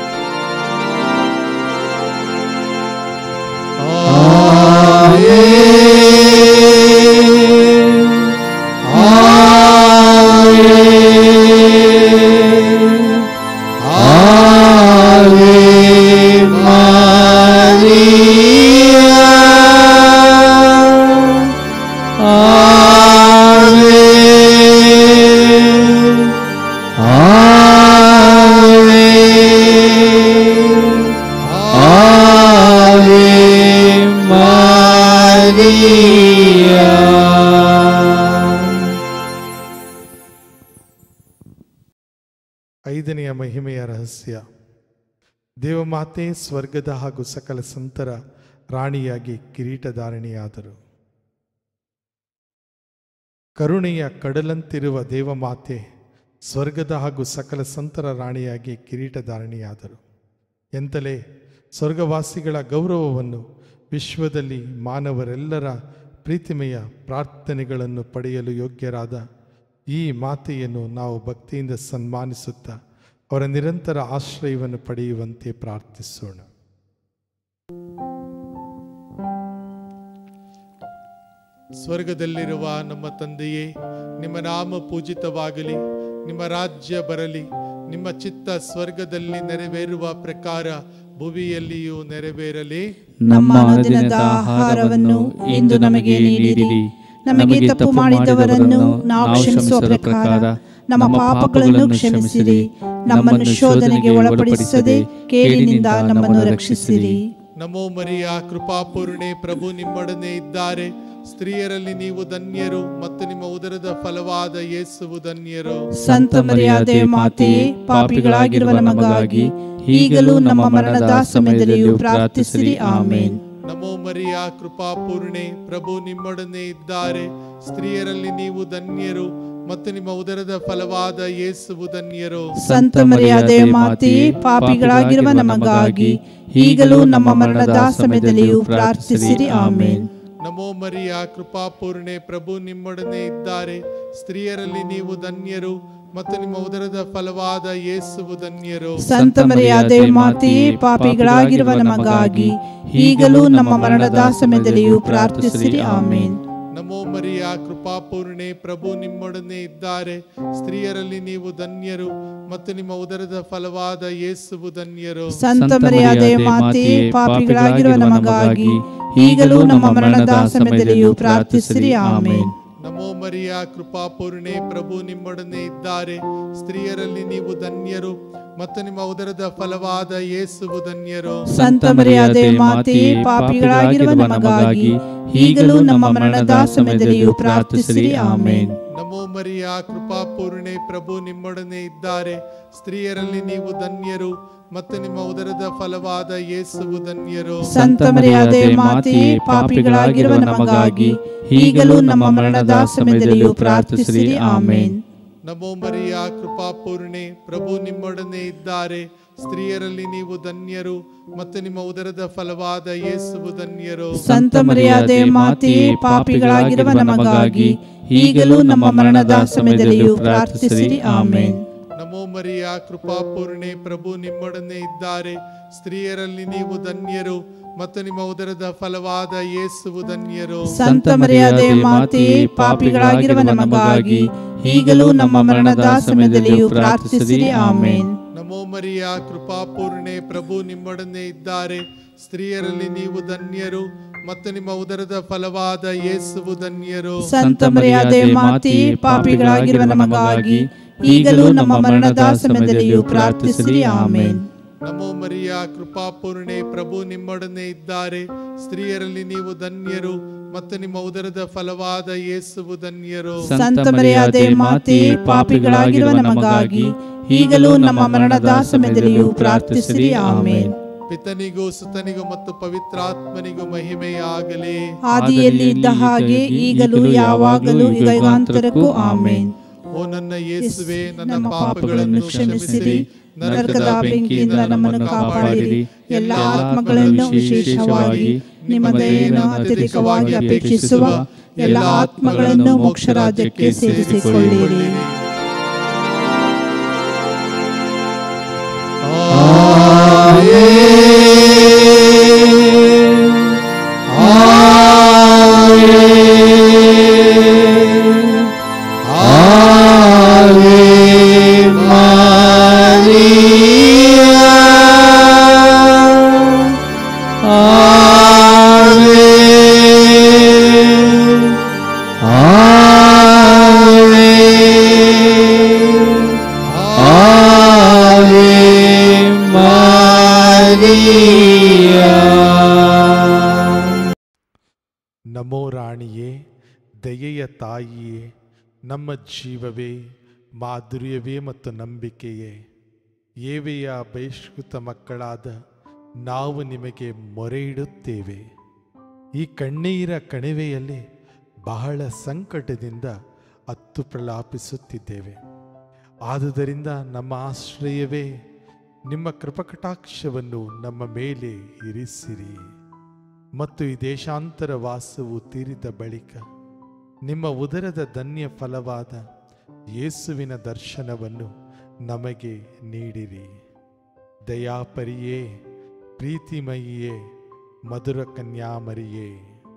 ಐದನೆಯ ಮಹಿಮೆಯ ರಹಸ್ಯ ದೇವಮಾತೆ ಸ್ವರ್ಗದ ಹಾಗೂ ಸಕಲ ಸಂತರ ರಾಣಿಯಾಗಿ ಕಿರೀಟಧಾರಣಿಯಾದರು ಕರುಣೆಯ ಕಡಲಂತಿರುವ ದೇವಮಾತೆ ಸ್ವರ್ಗದ ಹಾಗೂ ಸಕಲ ಸಂತರ ರಾಣಿಯಾಗಿ ಕಿರೀಟಧಾರಣಿಯಾದರು ಎಂತಲೇ ಸ್ವರ್ಗವಾಸಿಗಳ ಗೌರವವನ್ನು ವಿಶ್ವದಲ್ಲಿ ಮಾನವರೆಲ್ಲರ ಪ್ರೀತಿಮೆಯ ಪ್ರಾರ್ಥನೆಗಳನ್ನು ಪಡೆಯಲು ಯೋಗ್ಯರಾದ ಈ ಮಾತೆಯನ್ನು ನಾವು ಭಕ್ತಿಯಿಂದ ಸನ್ಮಾನಿಸುತ್ತಾ ಅವರ ನಿರಂತರ ಆಶ್ರಯವನ್ನು ಪಡೆಯುವಂತೆ ಪ್ರಾರ್ಥಿಸೋಣ ಸ್ವರ್ಗದಲ್ಲಿರುವ ನಮ್ಮ ತಂದೆಯೇ ನಿಮ್ಮ ನಾಮ ಪೂಜಿತವಾಗಲಿ ನಿಮ್ಮ ರಾಜ್ಯ ಬರಲಿ ನಿಮ್ಮ ಚಿತ್ತ ಸ್ವರ್ಗದಲ್ಲಿ ನೆರವೇರುವ ಪ್ರಕಾರ ಭುವಿಯಲ್ಲಿಯೂ ನೆರವೇರಲಿ ನಮ್ಮ ಅನುದಿನದ ಆಹಾರವನ್ನು ಇಂದು ನಮಗೆ ನೀಡಿರಿ ನಮಗೆ ತಪ್ಪು ಮಾಡಿದವರನ್ನು ನಾವು ಕ್ಷಮಿಸುವ ಪ್ರಕಾರ ನಮ್ಮ ಪಾಪಗಳನ್ನು ಕ್ಷಮಿಸಿರಿ ನಮ್ಮನ್ನು ಶೋಧನೆಗೆ ಒಳಪಡಿಸದೆ ಕೇಳಿನಿಂದ ನಮ್ಮನ್ನು ರಕ್ಷಿಸಿರಿ ನಮೋ ಮರಿಯ ಕೃಪಾಪೂರ್ಣೆ ಪ್ರಭು ನಿಮ್ಮೊಡನೆ ಇದ್ದಾರೆ ಸ್ತ್ರೀಯರಲ್ಲಿ ನೀವು ಧನ್ಯರು ಮತ್ತು ನಿಮ್ಮ ಉದರದ ಫಲವಾದ ಯೇಸುವು ಧನ್ಯರು ಸಂತ ಮರ್ಯಾದೆ ಮಾತೆಯೇ ಪಾಪಿಗಳಾಗಿರುವ ನಮಗಾಗಿ ಈಗಲೂ ನಮ್ಮ ಮರಣದ ಸಮಯದಲ್ಲಿಯೂ ಪ್ರಾರ್ಥಿಸಿರಿ ಆಮೇನ್ ನಮೋ ಮರಿಯ ಕೃಪಾಪೂರ್ಣೆ ಪ್ರಭು ನಿಮ್ಮೊಡನೆ ಇದ್ದಾರೆ ಸ್ತ್ರೀಯರಲ್ಲಿ ನೀವು ಧನ್ಯರು ಮತ್ತು ನಿಮ್ಮ ಉದರದ ಫಲವಾದ ಯೇಸುವು ಧನ್ಯರು ಸಂತ ಮರ್ಯಾದೆ ಮಾತೆಯೇ ಪಾಪಿಗಳಾಗಿರುವ ನಮಗಾಗಿ ಈಗಲೂ ನಮ್ಮ ಮರಣದ ಸಮಯದಲ್ಲಿಯೂ ಪ್ರಾರ್ಥಿಸಿರಿ ಆಮೇನ್ ನಮೋ ಮರಿಯ ಕೃಪಾಪೂರ್ಣೆ ಪ್ರಭು ನಿಮ್ಮೊಡನೆ ಇದ್ದಾರೆ ಸ್ತ್ರೀಯರಲ್ಲಿ ನೀವು ಧನ್ಯರು ಮತ್ತು ನಿಮ್ಮ ಉದರದ ಫಲವಾದ ಯೇಸುವು ಧನ್ಯರು ಸಂತ ಮರ್ಯಾದೆ ಮಾತೆಯೇ ಪಾಪಿಗಳಾಗಿರುವ ನಮಗಾಗಿ ಈಗಲೂ ನಮ್ಮ ಮರಣದ ಸಮಯದಲ್ಲಿಯೂ ಪ್ರಾರ್ಥಿಸಿರಿ ಆಮೇನ್ ನಮೋ ಮರಿಯ ಕೃಪಾಪೂರ್ಣೆ ಪ್ರಭು ನಿಮ್ಮೊಡನೆ ಇದ್ದಾರೆ ಸ್ತ್ರೀಯರಲ್ಲಿ ನೀವು ಧನ್ಯರು ಮತ್ತು ನಿಮ್ಮ ಉದರದ ಫಲವಾದ ಯೇಸುವು ಧನ್ಯರು ಸಂತ ಮರ್ಯಾದೆ ಮಾತೆಯೇ ಪಾಪಿಗಳಾಗಿರುವ ನಮಗಾಗಿ ಈಗಲೂ ನಮ್ಮ ಮರಣದ ಸಮಯದಲ್ಲಿಯೂ ಪ್ರಾರ್ಥಿಸಿರಿ ಆಮೇನ್ ನಮೋ ಮರಿಯ ಕೃಪಾಪೂರ್ಣೆ ಪ್ರಭು ನಿಮ್ಮೊಡನೆ ಇದ್ದಾರೆ ಸ್ತ್ರೀಯರಲ್ಲಿ ನೀವು ಧನ್ಯರು ಮತ್ತು ನಿಮ್ಮ ಉದರದ ಫಲವಾದ ಯೇಸುವು ಧನ್ಯರು ಸಂತ ಮರ್ಯಾದೆ ಮಾತೆಯೇ ಪಾಪಿಗಳಾಗಿರುವ ನಮಗಾಗಿ ಈಗಲೂ ನಮ್ಮ ಮರಣದ ಸಮಯದಲ್ಲಿಯೂ ಪ್ರಾರ್ಥಿಸಿರಿ ಆಮೇನ್ ನಮೋ ಮರಿಯ ಕೃಪಾಪೂರ್ಣೆ ಪ್ರಭು ನಿಮ್ಮೊಡನೆ ಇದ್ದಾರೆ ಸ್ತ್ರೀಯರಲ್ಲಿ ನೀವು ಧನ್ಯರು ಮತ್ತು ನಿಮ್ಮ ಉದರದ ಫಲವಾದ ಯೇಸುವು ಧನ್ಯರು ಸಂತ ಮರ್ಯಾದೆ ಮಾತೆಯೇ ಪಾಪಿಗಳಾಗಿರುವ ನಮಗಾಗಿ ಈಗಲೂ ನಮ್ಮ ಮರಣದ ಸಮಯದಲ್ಲಿಯೂ ಪ್ರಾರ್ಥಿಸಿರಿ ಆಮೇನ್ ನಮೋ ಮರಿಯ ಕೃಪಾಪೂರ್ಣೆ ಪ್ರಭು ನಿಮ್ಮೊಡನೆ ಇದ್ದಾರೆ ಸ್ತ್ರೀಯರಲ್ಲಿ ನೀವು ಧನ್ಯರು ಮತ್ತು ನಿಮ್ಮ ಉದರದ ಫಲವಾದ ಯೇಸುವು ಧನ್ಯರು ಸಂತ ಮರ್ಯಾದೆ ಮಾತೆಯೇ ಪಾಪಿಗಳಾಗಿರುವ ನಮಗಾಗಿ ಈಗಲೂ ನಮ್ಮ ಮರಣದ ಸಮಯದಲ್ಲಿಯೂ ಪ್ರಾರ್ಥಿಸಿರಿ ಆಮೇನ್ ನಮೋ ಮರಿಯ ಕೃಪಾಪೂರ್ಣೆ ಪ್ರಭು ನಿಮ್ಮೊಡನೆ ಇದ್ದಾರೆ ಸ್ತ್ರೀಯರಲ್ಲಿ ನೀವು ಧನ್ಯರು ಮತ್ತು ನಿಮ್ಮ ಉದರದ ಫಲವಾದ ಯೇಸುವು ಧನ್ಯರು ಸಂತ ಮರ್ಯಾದೆ ಮಾತೆಯೇ ಪಾಪಿಗಳಾಗಿರುವ ನಮಗಾಗಿ ಈಗಲೂ ನಮ್ಮ ಮರಣದ ಸಮಯದಲ್ಲಿಯೂ ಪ್ರಾರ್ಥಿಸಿರಿ ಆಮೇನ್ ನಮೋ ಮರಿಯ ಕೃಪಾಪೂರ್ಣೆ ಪ್ರಭು ನಿಮ್ಮೊಡನೆ ಇದ್ದಾರೆ ಸ್ತ್ರೀಯರಲ್ಲಿ ನೀವು ಧನ್ಯರು ಮತ್ತು ನಿಮ್ಮ ಉದರದ ಫಲವಾದ ಯೇಸುವು ಧನ್ಯರು ಸಂತ ಮರ್ಯಾದೆ ಮಾತೆಯೇ ಪಾಪಿಗಳಾಗಿರುವ ನಮಗಾಗಿ ಈಗಲೂ ನಮ್ಮ ಮರಣದ ಸಮಯದಲ್ಲಿಯೂ ಪ್ರಾರ್ಥಿಸಿರಿ ಆಮೇನ್ ನಮೋ ಮರಿಯ ಕೃಪಾಪೂರ್ಣೆ ಪ್ರಭು ನಿಮ್ಮೊಡನೆ ಇದ್ದಾರೆ ಸ್ತ್ರೀಯರಲ್ಲಿ ನೀವು ಧನ್ಯರು ಮತ್ತು ನಿಮ್ಮ ಉದರದ ಫಲವಾದ ಯೇಸುವು ಧನ್ಯರು ಸಂತ ಮರ್ಯಾದೆ ಮಾತೆಯೇ ಪಾಪಿಗಳಾಗಿರುವ ನಮಗಾಗಿ ಈಗಲೂ ನಮ್ಮ ಮರಣದ ಸಮಯದಲ್ಲಿಯೂ ಪ್ರಾರ್ಥಿಸಿರಿ ಆಮೇನ್ ಪಿತನಿಗೂ ಸುತನಿಗೂ ಮತ್ತು ಪವಿತ್ರಾತ್ಮನಿಗೂ ಮಹಿಮೆಯಾಗಲಿ ಆದಿಯಲ್ಲಿ ಇದ್ದ ಹಾಗೆ ಈಗಲೂ ಯಾವಾಗಲೂ ಯುಗಾಂತರಕ್ಕೂ ಆಮೇನ್ ಓ ನನ್ನ ಯೇಸುವೆ ನನ್ನ ನಮ್ಮ ಪಾಪಗಳನ್ನು ಕ್ಷಮಿಸಿರಿ ನರಕದ ಬೆಂಕಿಯಿಂದ ನಮ್ಮನ್ನು ಕಾಪಾಡಿರಿ ಎಲ್ಲ ಆತ್ಮಗಳನ್ನು ವಿಶೇಷವಾಗಿ ನಿಮ್ಮ ದಯೆಯನ್ನು ಅತ್ಯಧಿಕವಾಗಿ ಅಪೇಕ್ಷಿಸುವ ಎಲ್ಲ ಆತ್ಮಗಳನ್ನು ಮೋಕ್ಷ ರಾಜ್ಯಕ್ಕೆ ಸೇರಿಸಿಕೊಳ್ಳಿರಿ ನಮೋ ರಾಣಿಯೇ ದಯೆಯ ತಾಯಿಯೇ ನಮ್ಮ ಜೀವವೇ ಮಾಧುರ್ಯವೇ ಮತ್ತು ನಂಬಿಕೆಯೇ ಏವೆಯ ಬಹಿಷ್ಕೃತ ಮಕ್ಕಳಾದ ನಾವು ನಿಮಗೆ ಮೊರೆ ಇಡುತ್ತೇವೆ ಈ ಕಣ್ಣೀರ ಕಣಿವೆಯಲ್ಲಿ ಬಹಳ ಸಂಕಟದಿಂದ ಹತ್ತು ಪ್ರಲಾಪಿಸುತ್ತಿದ್ದೇವೆ ಆದುದರಿಂದ ನಮ್ಮ ಆಶ್ರಯವೇ ನಿಮ್ಮ ಕೃಪಕಟಾಕ್ಷವನ್ನು ನಮ್ಮ ಮೇಲೆ ಇರಿಸಿರಿ ಮತ್ತು ಈ ದೇಶಾಂತರ ವಾಸವು ತೀರಿದ ಬಳಿಕ ನಿಮ್ಮ ಉದರದ ಧನ್ಯ ಫಲವಾದ ಯೇಸುವಿನ ದರ್ಶನವನ್ನು ನಮಗೆ ನೀಡಿರಿ ದಯಾಪರಿಯೇ ಪ್ರೀತಿಮಯಿಯೇ ಮಧುರ ಕನ್ಯಾಮರಿಯೇ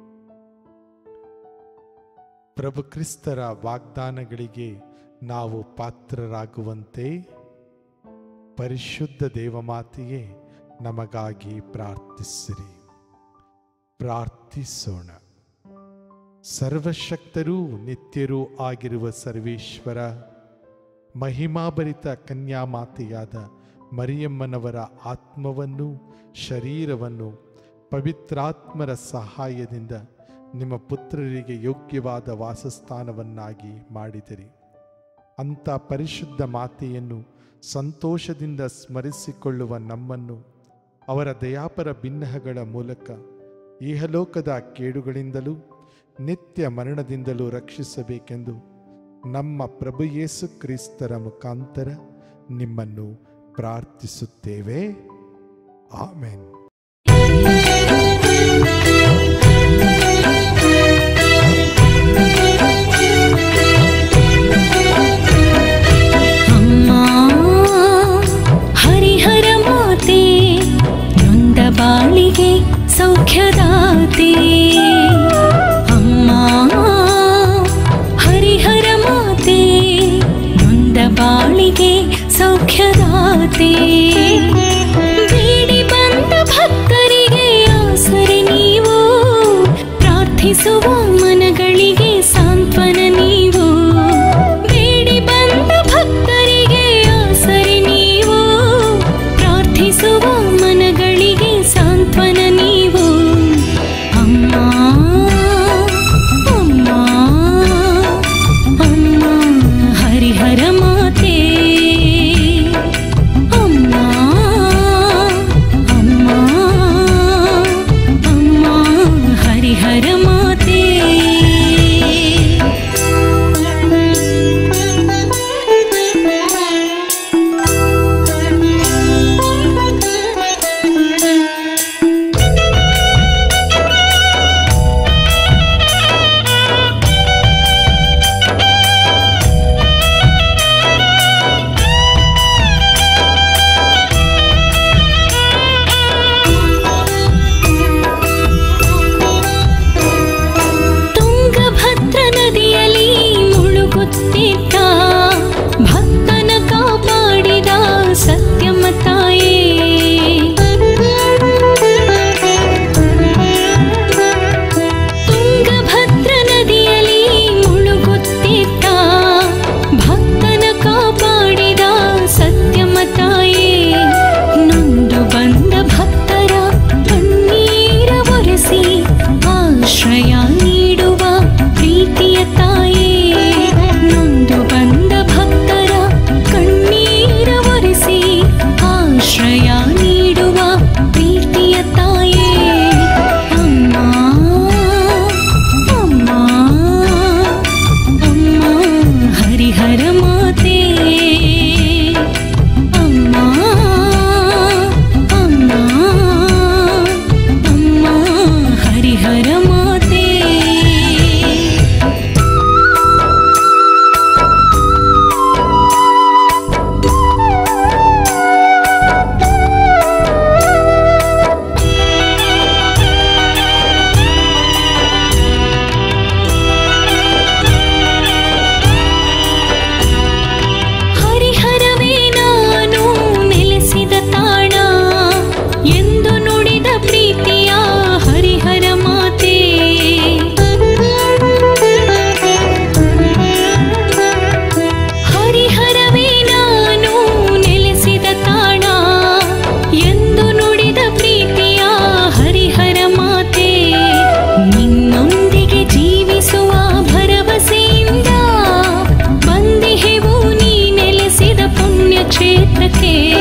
ಪ್ರಭು ಕ್ರಿಸ್ತರ ವಾಗ್ದಾನಗಳಿಗೆ ನಾವು ಪಾತ್ರರಾಗುವಂತೆ ಪರಿಶುದ್ಧ ದೇವಮಾತೆಯೇ ನಮಗಾಗಿ ಪ್ರಾರ್ಥಿಸಿರಿ ಪ್ರಾರ್ಥಿಸೋಣ ಸರ್ವಶಕ್ತರೂ ನಿತ್ಯರೂ ಆಗಿರುವ ಸರ್ವೇಶ್ವರ ಮಹಿಮಾಭರಿತ ಕನ್ಯಾಮಾತೆಯಾದ ಮರಿಯಮ್ಮನವರ ಆತ್ಮವನ್ನು ಶರೀರವನ್ನು ಪವಿತ್ರಾತ್ಮರ ಸಹಾಯದಿಂದ ನಿಮ್ಮ ಪುತ್ರರಿಗೆ ಯೋಗ್ಯವಾದ ವಾಸಸ್ಥಾನವನ್ನಾಗಿ ಮಾಡಿದಿರಿ ಅಂಥ ಪರಿಶುದ್ಧ ಮಾತೆಯನ್ನು ಸಂತೋಷದಿಂದ ಸ್ಮರಿಸಿಕೊಳ್ಳುವ ನಮ್ಮನ್ನು ಅವರ ದಯಾಪರ ಭಿನ್ನಹಗಳ ಮೂಲಕ ಇಹಲೋಕದ ಕೇಡುಗಳಿಂದಲೂ ನಿತ್ಯ ಮರಣದಿಂದಲೂ ರಕ್ಷಿಸಬೇಕೆಂದು ನಮ್ಮ ಪ್ರಭು ಯೇಸು ಕ್ರಿಸ್ತರ ಮುಖಾಂತರ ನಿಮ್ಮನ್ನು ಪ್ರಾರ್ಥಿಸುತ್ತೇವೆ ಆಮೆನ್ ಅಮ್ಮ ಹರಿಹರ ಮಾತೆ ನೊಂದ ಬಾಳಿಗೆ ಸೌಖ್ಯದಾತೆ ಅಮ್ಮ ಹರಿಹರ ಮಾತೆ ನೊಂದ ಬಾಳಿಗೆ ಸೌಖ್ಯದಾತೆ ಬೇಡಿ ಬಂದ ಭಕ್ತರಿಗೆ ಆಸರೆ ನೀವು ಪ್ರಾರ್ಥಿಸುವ ಮನಗಳಿಗೆ ಸಾಂತ್ವನ ನೀವು ಬೇಡಿ ಬಂದ ಭಕ್ತರಿಗೆ ಆಸರೆ ನೀವು ಪ್ರಾರ್ಥಿಸುವ ಮನಗಳಿಗೆ ಸಾಂತ್ವನ ನೀವು ಅಮ್ಮ ಅಮ್ಮ ಅಮ್ಮ ಹರಿಹರ ಮಾತೆ ಅಮ್ಮ ಅಮ್ಮ ಅಮ್ಮ ಹರಿಹರ ಮಾತೆ ತುಂಗಭದ್ರ ನದಿಯಲ್ಲಿ ಮುಳುಗುತ್ತಿದ್ದ ಭಕ್ತನ ಕಾಪಾಡಿದ ಸತ್ಯಮ ತಾಯೇ ತುಂಗಭದ್ರ ನದಿಯಲ್ಲಿ ಮುಳುಗುತ್ತಿದ್ದ ಭಕ್ತನ ಕಾಪಾಡಿದ ಸತ್ಯಮ ತಾಯೇ ನೊಂದು ಬಂದ ಭಕ್ತರ ಕಣ್ಣೀರ ಒರೆಸಿ ಆಶ್ರಯ ನೀಡುವ ಪ್ರೀತಿಯ ತಾಯೇ ನೊಂದು ಬಂದ ಭಕ್ತರ ಕಣ್ಣೀರ ಒರೆಸಿ ಆಶ್ರಯ ನೀಡುವ ಪ್ರೀತಿಯ ತಾಯೇ ಅಮ್ಮ ಅಮ್ಮ ಅಮ್ಮ ಹರಿಹರ ಮಾತೆ ಅಮ್ಮ ಅಮ್ಮ ಅಮ್ಮ ಹರಿಹರ ಮಾತೆ ಹರಿಹರವೇ ನಾನು ನೆಲೆಸಿದ ತಾಣ ಎಂದು ನುಡಿದ ಪ್ರೀತಿಯ ಹರಿಹರ ಮಾತೆ ಹರಿಹರವೇ ನಾನು ನೆಲೆಸಿದ ತಾಣ ಎಂದು ನುಡಿದ ಪ್ರೀತಿಯ ಹರಿಹರ ಮಾತೆ ನಿನ್ನೊಂದಿಗೆ ಜೀವಿಸುವ ಭರವಸೆಯಿಂದ ಬಂದಿಹೆವು ನೀ ನೆಲೆಸಿದ ಪುಣ್ಯ ಕ್ಷೇತ್ರಕ್ಕೆ